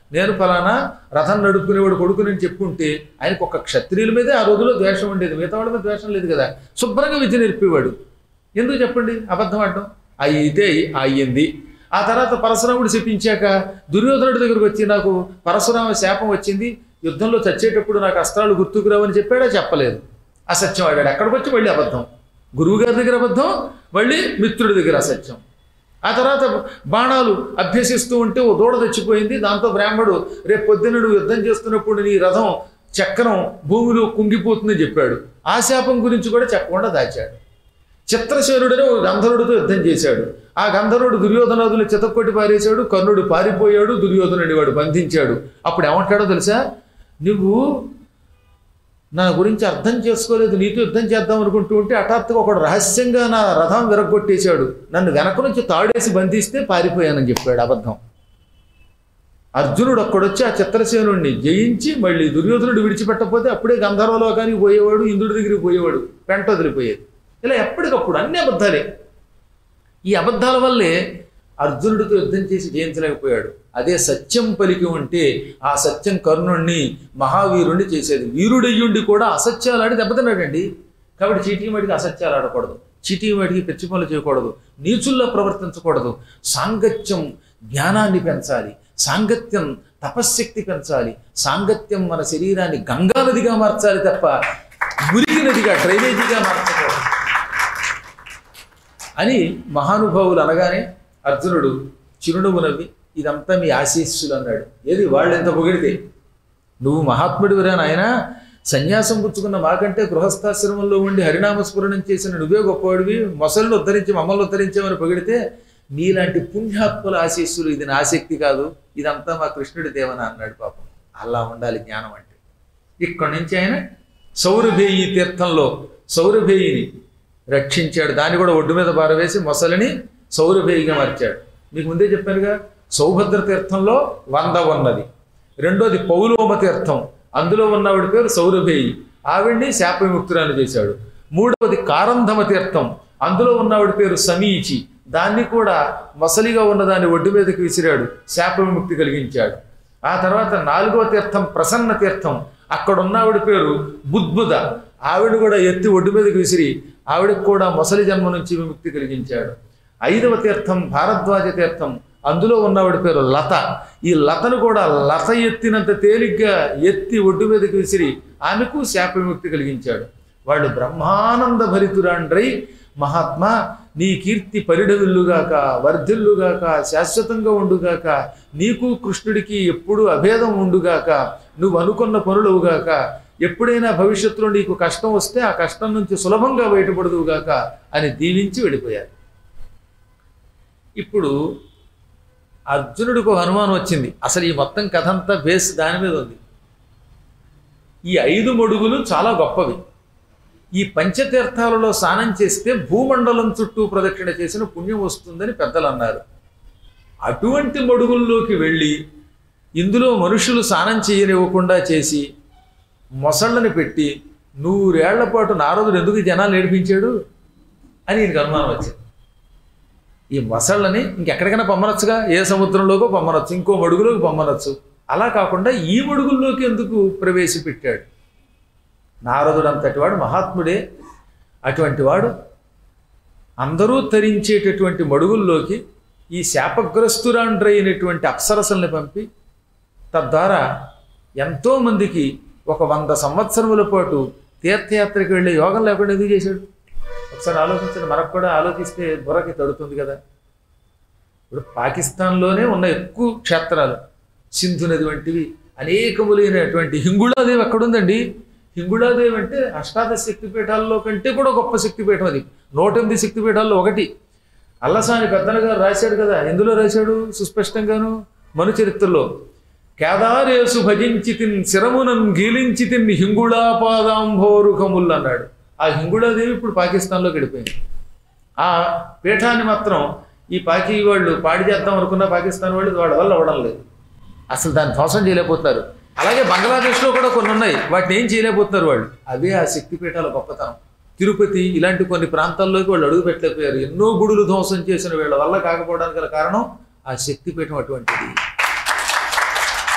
నేను ఫలానా రథం నడుపుకునేవాడు కొడుకునని చెప్పుంటే ఆయనకు ఒక క్షత్రియుల మీదే ఆ రోజుల్లో ద్వేషం ఉండేది మిగతా వాళ్ళ మీద ద్వేషం లేదు కదా శుభ్రంగా విద్య నేర్పేవాడు ఎందుకు చెప్పండి అబద్ధం ఆడడం అయితే అయ్యింది ఆ తర్వాత పరశురాముడు శపించాక దుర్యోధనుడి దగ్గరకు వచ్చి నాకు పరశురామ శాపం వచ్చింది యుద్ధంలో చచ్చేటప్పుడు నాకు అస్త్రాలు గుర్తుకు రావని చెప్పాడా చెప్పలేదు అసత్యం ఆడాడు అక్కడికి వచ్చి మళ్ళీ అబద్ధం గురువు గారి దగ్గర అబద్ధం మళ్ళీ మిత్రుడి దగ్గర అసత్యం ఆ తర్వాత బాణాలు అభ్యసిస్తూ ఉంటే ఓ దూడ తెచ్చిపోయింది దాంతో బ్రాహ్మడు రేపు పొద్దున్న నువ్వు యుద్ధం చేస్తున్నప్పుడు నీ రథం చక్రం భూమిలో కుంగిపోతుందని చెప్పాడు ఆ శాపం గురించి కూడా చెప్పకుండా దాచాడు చిత్రసేనుడని ఒక గంధర్వుడితో యుద్ధం చేశాడు ఆ గంధర్వుడు దుర్యోధనాదులు చితక్కొట్టి పారేశాడు కర్ణుడు పారిపోయాడు దుర్యోధనుడి వాడు బంధించాడు అప్పుడు ఏమంటాడో తెలుసా నువ్వు నా గురించి అర్థం చేసుకోలేదు నీతో యుద్ధం చేద్దాం అనుకుంటూ ఉంటే హఠాత్తుగా ఒకడు రహస్యంగా నా రథం విరగొట్టేశాడు నన్ను వెనక నుంచి తాడేసి బంధిస్తే పారిపోయానని చెప్పాడు అబద్ధం అర్జునుడు అక్కడొచ్చి ఆ చిత్రసేనుడిని జయించి మళ్ళీ దుర్యోధనుడు విడిచిపెట్టకపోతే అప్పుడే గంధర్వలోకానికి పోయేవాడు ఇంద్రుడి దగ్గరికి పోయేవాడు పెంట వదిలిపోయేది ఇలా ఎప్పటికప్పుడు అన్ని అబద్ధాలే ఈ అబద్ధాల వల్లే అర్జునుడితో యుద్ధం చేసి జయించలేకపోయాడు అదే సత్యం పలికి ఉంటే ఆ సత్యం కర్ణుణ్ణి మహావీరుణ్ణి చేసేది వీరుడయ్యుండి కూడా అసత్యాలాడి దెబ్బతిన్నాడండి కాబట్టి చీటీ మడికి అసత్యాలు ఆడకూడదు చీటీ మడికి పిచ్చి పనులు చేయకూడదు నీచుల్లో ప్రవర్తించకూడదు సాంగత్యం జ్ఞానాన్ని పెంచాలి సాంగత్యం తపశ్శక్తి పెంచాలి సాంగత్యం మన శరీరాన్ని గంగా నదిగా మార్చాలి తప్ప మురికి నదిగా డ్రైనేజీగా మార్చకూడదు అని మహానుభావులు అనగానే అర్జునుడు చిరునవ్వు నవ్వి ఇదంతా మీ ఆశీస్సులు అన్నాడు ఏది వాళ్ళు ఎంత పొగిడితే నువ్వు మహాత్ముడివిరా నాయన సన్యాసం పుచ్చుకున్న మాకంటే గృహస్థాశ్రమంలో ఉండి హరినామస్మరణం చేసిన నువ్వే గొప్పవాడివి మొసళ్ళు ఉద్ధరించి మమ్మల్ని ఉద్ధరించామని పొగిడితే నీలాంటి పుణ్యాత్ముల ఆశీస్సులు ఇది నా ఆసక్తి కాదు ఇదంతా మా కృష్ణుడి దేవన అన్నాడు పాపం అలా ఉండాలి జ్ఞానం అంటే ఇక్కడి నుంచి ఆయన సౌరభేయి తీర్థంలో సౌరభేయిని రక్షించాడు దాన్ని కూడా ఒడ్డు మీద పారవేసి మొసలిని సౌరభేయిగా మార్చాడు మీకు ముందే చెప్పానుగా సౌభద్ర తీర్థంలో వంద ఉన్నది రెండోది పౌలోమ తీర్థం అందులో ఉన్నవాడి పేరు సౌరభేయి ఆవిడ్ని శాప విముక్తురాలు చేశాడు మూడవది కారంధమ తీర్థం అందులో ఉన్నవాడి పేరు సమీచి దాన్ని కూడా మొసలిగా ఉన్నదాన్ని ఒడ్డు మీదకి విసిరాడు శాప విముక్తి కలిగించాడు ఆ తర్వాత నాలుగవ తీర్థం ప్రసన్న తీర్థం అక్కడ ఉన్నవాడి పేరు బుద్బుద ఆవిడ కూడా ఎత్తి ఒడ్డు మీదకి విసిరి ఆవిడకు కూడా మొసలి జన్మ నుంచి విముక్తి కలిగించాడు ఐదవ తీర్థం భారద్వాజ తీర్థం అందులో ఉన్నవాడి పేరు లత ఈ లతను కూడా లత ఎత్తినంత తేలిగ్గా ఎత్తి ఒడ్డు మీదకి విసిరి ఆమెకు శాప విముక్తి కలిగించాడు వాళ్ళు బ్రహ్మానంద భరితురాండ్రై మహాత్మా నీ కీర్తి పరిడవిల్లుగాక వర్ధిల్లుగాక శాశ్వతంగా ఉండుగాక నీకు కృష్ణుడికి ఎప్పుడు అభేదం ఉండుగాక నువ్వు అనుకున్న పనులవుగాక ఎప్పుడైనా భవిష్యత్తులో నీకు కష్టం వస్తే ఆ కష్టం నుంచి సులభంగా బయటపడదువుగాక అని దీవించి వెళ్ళిపోయారు ఇప్పుడు అర్జునుడికి ఒక అనుమానం వచ్చింది అసలు ఈ మొత్తం కథ అంతా బేస్ దాని మీద ఉంది ఈ ఐదు మడుగులు చాలా గొప్పవి ఈ పంచతీర్థాలలో స్నానం చేస్తే భూమండలం చుట్టూ ప్రదక్షిణ చేసిన పుణ్యం వస్తుందని పెద్దలు అన్నారు అటువంటి మడుగుల్లోకి వెళ్ళి ఇందులో మనుషులు స్నానం చేయనివ్వకుండా చేసి మొసళ్ళని పెట్టి నూరేళ్ల పాటు నారదుడు ఎందుకు ఈ జనాలు నేర్పించాడు అని ఈయనకి అనుమానం వచ్చింది ఈ మొసళ్ళని ఇంకెక్కడికైనా పొమ్మనొచ్చుగా ఏ సముద్రంలోకో పొమ్మనొచ్చు ఇంకో మడుగులోకి పొమ్మనొచ్చు అలా కాకుండా ఈ మడుగుల్లోకి ఎందుకు ప్రవేశపెట్టాడు నారదుడు అంతటి వాడు మహాత్ముడే అటువంటి వాడు అందరూ తరించేటటువంటి మడుగుల్లోకి ఈ శాపగ్రస్తురాండ్రైనటువంటి అప్సరసల్ని పంపి తద్వారా ఎంతోమందికి ఒక వంద సంవత్సరముల పాటు తీర్థయాత్రకి వెళ్ళే యోగం లేకుండా ఎందుకు చేశాడు ఒకసారి ఆలోచించండి మనకు కూడా ఆలోచిస్తే బుర్రకి తడుతుంది కదా ఇప్పుడు పాకిస్తాన్లోనే ఉన్న ఎక్కువ క్షేత్రాలు సింధు నది వంటివి అనేకములైనటువంటి హింగుళాదేవి ఎక్కడుందండి హింగుళాదేవి అంటే అష్టాదశ శక్తిపీఠాల్లో కంటే కూడా గొప్ప శక్తిపీఠం అది నూట ఎనిమిది శక్తిపీఠాల్లో ఒకటి అల్లసాని పెద్దన గారు రాశాడు కదా ఎందులో రాశాడు సుస్పష్టంగాను మను చరిత్రలో కేదారేసు భజించి తిన్ శిరమునం గీలించి తిన్ హింగుళాపాదాంభోరుఖముల్ అన్నాడు ఆ హింగుళాదేవి ఇప్పుడు పాకిస్తాన్లోకి వెళ్ళిపోయింది ఆ పీఠాన్ని మాత్రం ఈ పాకి వాళ్ళు పాడి చేద్దాం అనుకున్న పాకిస్తాన్ వాళ్ళు వాళ్ళ వల్ల అవ్వడం లేదు అసలు దాన్ని ధ్వంసం చేయలేకపోతున్నారు అలాగే బంగ్లాదేశ్లో కూడా కొన్ని ఉన్నాయి వాటిని ఏం చేయలేకపోతున్నారు వాళ్ళు అవే ఆ శక్తిపీఠాల గొప్పతనం తిరుపతి ఇలాంటి కొన్ని ప్రాంతాల్లోకి వాళ్ళు అడుగు పెట్టలేకపోయారు ఎన్నో గుడులు ధ్వంసం చేసిన వీళ్ళ వల్ల కాకపోవడానికి గల కారణం ఆ శక్తిపీఠం అటువంటిది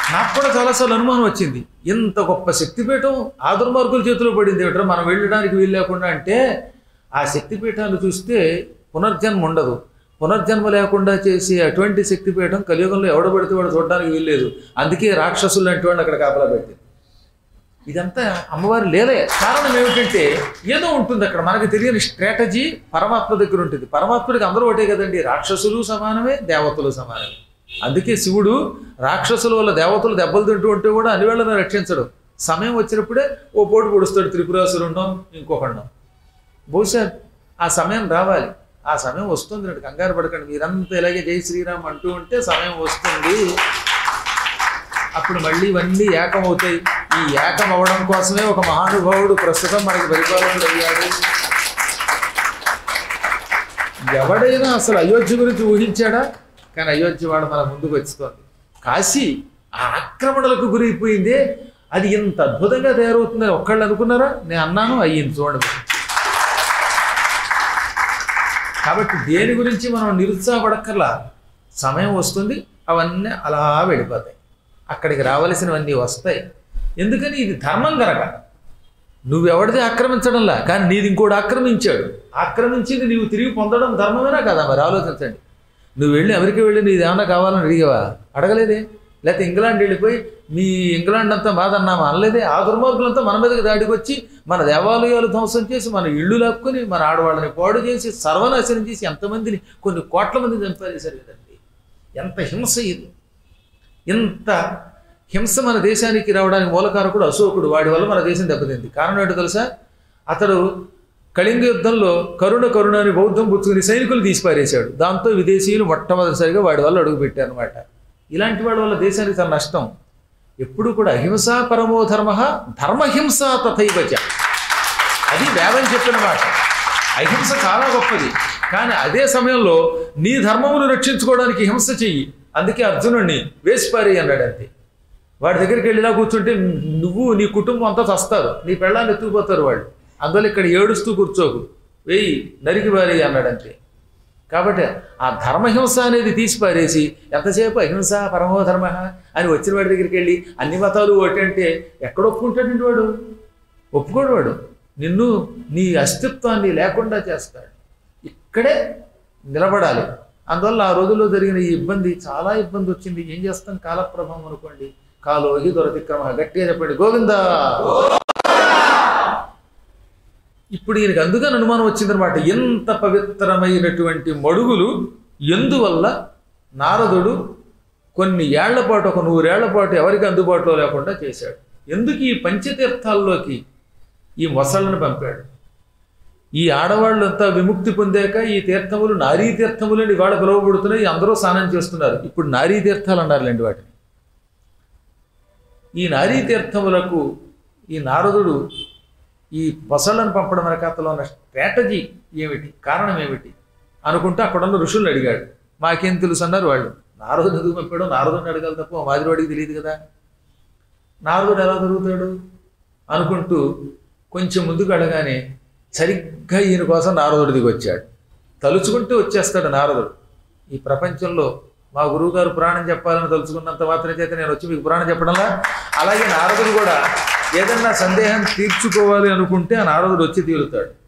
నాకు కూడా చాలాసార్లు అనుమానం వచ్చింది ఇంత గొప్ప శక్తిపీఠం ఆ దుర్మార్గుల చేతిలో పడింది ఏమిట్రా మనం వెళ్ళడానికి వీలు లేకుండా అంటే ఆ శక్తిపీఠాలు చూస్తే పునర్జన్మ ఉండదు పునర్జన్మ లేకుండా చేసే అటువంటి శక్తిపీఠం కలియుగంలో ఎవడ పడితే వాడు చూడడానికి వీల్లేదు అందుకే రాక్షసులు లాంటి వాడిని అక్కడ కాపలా పెట్టింది ఇదంతా అమ్మవారి లేలే కారణం ఏమిటంటే ఏదో ఉంటుంది అక్కడ మనకు తెలియని స్ట్రాటజీ పరమాత్మ దగ్గర ఉంటుంది పరమాత్ముడికి అందరూ ఒకటే కదండి రాక్షసులు సమానమే దేవతలు సమానమే అందుకే శివుడు రాక్షసుల వల్ల దేవతలు దెబ్బలు తింటూ ఉంటే కూడా అనివేళను రక్షించడు సమయం వచ్చినప్పుడే ఓ పోటు పొడుస్తాడు త్రిపురాసురుండం ఇంకొకళ్ళం బహుశా ఆ సమయం రావాలి ఆ సమయం వస్తుంది నాకు కంగారు పడకండి మీరంతా ఇలాగే జై శ్రీరామ్ అంటూ ఉంటే సమయం వస్తుంది అప్పుడు మళ్ళీ ఇవన్నీ ఏకమవుతాయి ఈ ఏకం అవడం కోసమే ఒక మహానుభావుడు ప్రస్తుతం మనకి పరిపాలకుడు అయ్యాడు ఎవడైనా అసలు అయోధ్య గురించి ఊహించాడా కానీ అయోధ్య వాడు మన ముందుకు వచ్చుతోంది కాశీ ఆ ఆక్రమణలకు గురైపోయిందే అది ఇంత అద్భుతంగా తయారవుతుందని ఒక్కళ్ళు అనుకున్నారా నేను అన్నాను అయ్యింది చూడండి కాబట్టి దేని గురించి మనం నిరుత్సాహపడక్కర్లా సమయం వస్తుంది అవన్నీ అలా వెళ్ళిపోతాయి అక్కడికి రావలసినవన్నీ వస్తాయి ఎందుకని ఇది ధర్మం కనుక నువ్వెవడిది ఆక్రమించడంలా కానీ నీది ఇంకోటి ఆక్రమించాడు ఆక్రమించింది నీవు తిరిగి పొందడం ధర్మమేనా కదా మరి ఆలోచించండి నువ్వు వెళ్ళి అమెరికా వెళ్ళి నీది ఏమన్నా కావాలని అడిగావా అడగలేదే లేకపోతే ఇంగ్లాండ్ వెళ్ళిపోయి మీ ఇంగ్లాండ్ అంతా మాదన్నామా అనలేదే ఆ దుర్మార్గులంతా మన మీదకి దాడికి వచ్చి మన దేవాలయాలు ధ్వంసం చేసి మన ఇళ్ళు లాక్కుని మన ఆడవాళ్ళని పాడు చేసి సర్వనాశనం చేసి ఎంతమందిని కొన్ని కోట్ల మంది చంపారేశారు కదండి ఎంత హింస ఇది ఇంత హింస మన దేశానికి రావడానికి మూలకారకుడు అశోకుడు వాడి వల్ల మన దేశం దెబ్బతింది కారణం ఏంటో తెలుసా అతడు కళింగ యుద్ధంలో కరుణ కరుణ అని బౌద్ధం పుచ్చుకుని సైనికులు తీసిపారేశాడు దాంతో విదేశీయులు మొట్టమొదటిసారిగా వాడి వల్ల అడుగుపెట్టారు అనమాట ఇలాంటి వాడి వల్ల దేశానికి చాలా నష్టం ఎప్పుడు కూడా అహింసా పరమో ధర్మ ధర్మహింస తథైవచ అది వేదం చెప్పిన మాట అహింస చాలా గొప్పది కానీ అదే సమయంలో నీ ధర్మమును రక్షించుకోవడానికి హింస చెయ్యి అందుకే అర్జునుడిని వేసిపారి అన్నాడు అంతే వాడి దగ్గరికి వెళ్ళినా కూర్చుంటే నువ్వు నీ కుటుంబం అంతా చస్తారు నీ పెళ్ళాన్ని ఎత్తుకుపోతారు వాళ్ళు అందువల్ల ఇక్కడ ఏడుస్తూ కూర్చోకు వెయ్యి నరికి పారి అన్నాడు అంతే కాబట్టి ఆ ధర్మహింస అనేది తీసి పారేసి ఎంతసేపు అహింస పరమో ధర్మ అని వచ్చిన వాడి దగ్గరికి వెళ్ళి అన్ని మతాలు ఒకటి అంటే ఎక్కడ ఒప్పుకుంటాడండి వాడు ఒప్పుకోడు వాడు నిన్ను నీ అస్తిత్వాన్ని లేకుండా చేస్తాడు ఇక్కడే నిలబడాలి అందువల్ల ఆ రోజుల్లో జరిగిన ఈ ఇబ్బంది చాలా ఇబ్బంది వచ్చింది ఏం చేస్తాం కాలప్రభావం అనుకోండి కాలోహి దొరతిక్రమ గట్టిగా చెప్పండి గోవిందా ఇప్పుడు ఈయనకి అందుకని అనుమానం వచ్చిందనమాట ఎంత పవిత్రమైనటువంటి మడుగులు ఎందువల్ల నారదుడు కొన్ని ఏళ్ల పాటు ఒక నూరేళ్ల పాటు ఎవరికి అందుబాటులో లేకుండా చేశాడు ఎందుకు ఈ పంచతీర్థాల్లోకి ఈ మొసళ్ళను పంపాడు ఈ ఆడవాళ్ళంతా విముక్తి పొందాక ఈ తీర్థములు నారీ తీర్థములని ఇవాళ పిలువబడుతున్నాయి అందరూ స్నానం చేస్తున్నారు ఇప్పుడు నారీ తీర్థాలు అన్నారులేండి వాటిని ఈ నారీ తీర్థములకు ఈ నారదుడు ఈ పొసళ్ళను పంపడం వెనకాతలో ఉన్న స్ట్రాటజీ ఏమిటి కారణం ఏమిటి అనుకుంటూ అక్కడ ఉన్న ఋషుల్ని అడిగాడు మాకేం తెలుసు అన్నారు వాళ్ళు నారదుడు ఎందుకు పంపాడు నారదుడిని అడగాలి తప్ప మాదిరివాడికి తెలియదు కదా నారదుడు ఎలా దొరుకుతాడు అనుకుంటూ కొంచెం ముందుకు అడగానే సరిగ్గా ఈయన కోసం నారదుడు దిగి వచ్చాడు తలుచుకుంటూ వచ్చేస్తాడు నారదుడు ఈ ప్రపంచంలో మా గురువుగారు పురాణం చెప్పాలని తలుచుకున్నంత మాత్రం చేత నేను వచ్చి మీకు పురాణం చెప్పడంలా అలాగే నారదుడు కూడా ఏదన్నా సందేహం తీర్చుకోవాలి అనుకుంటే ఆ నారదుడు వచ్చి తీరుతాడు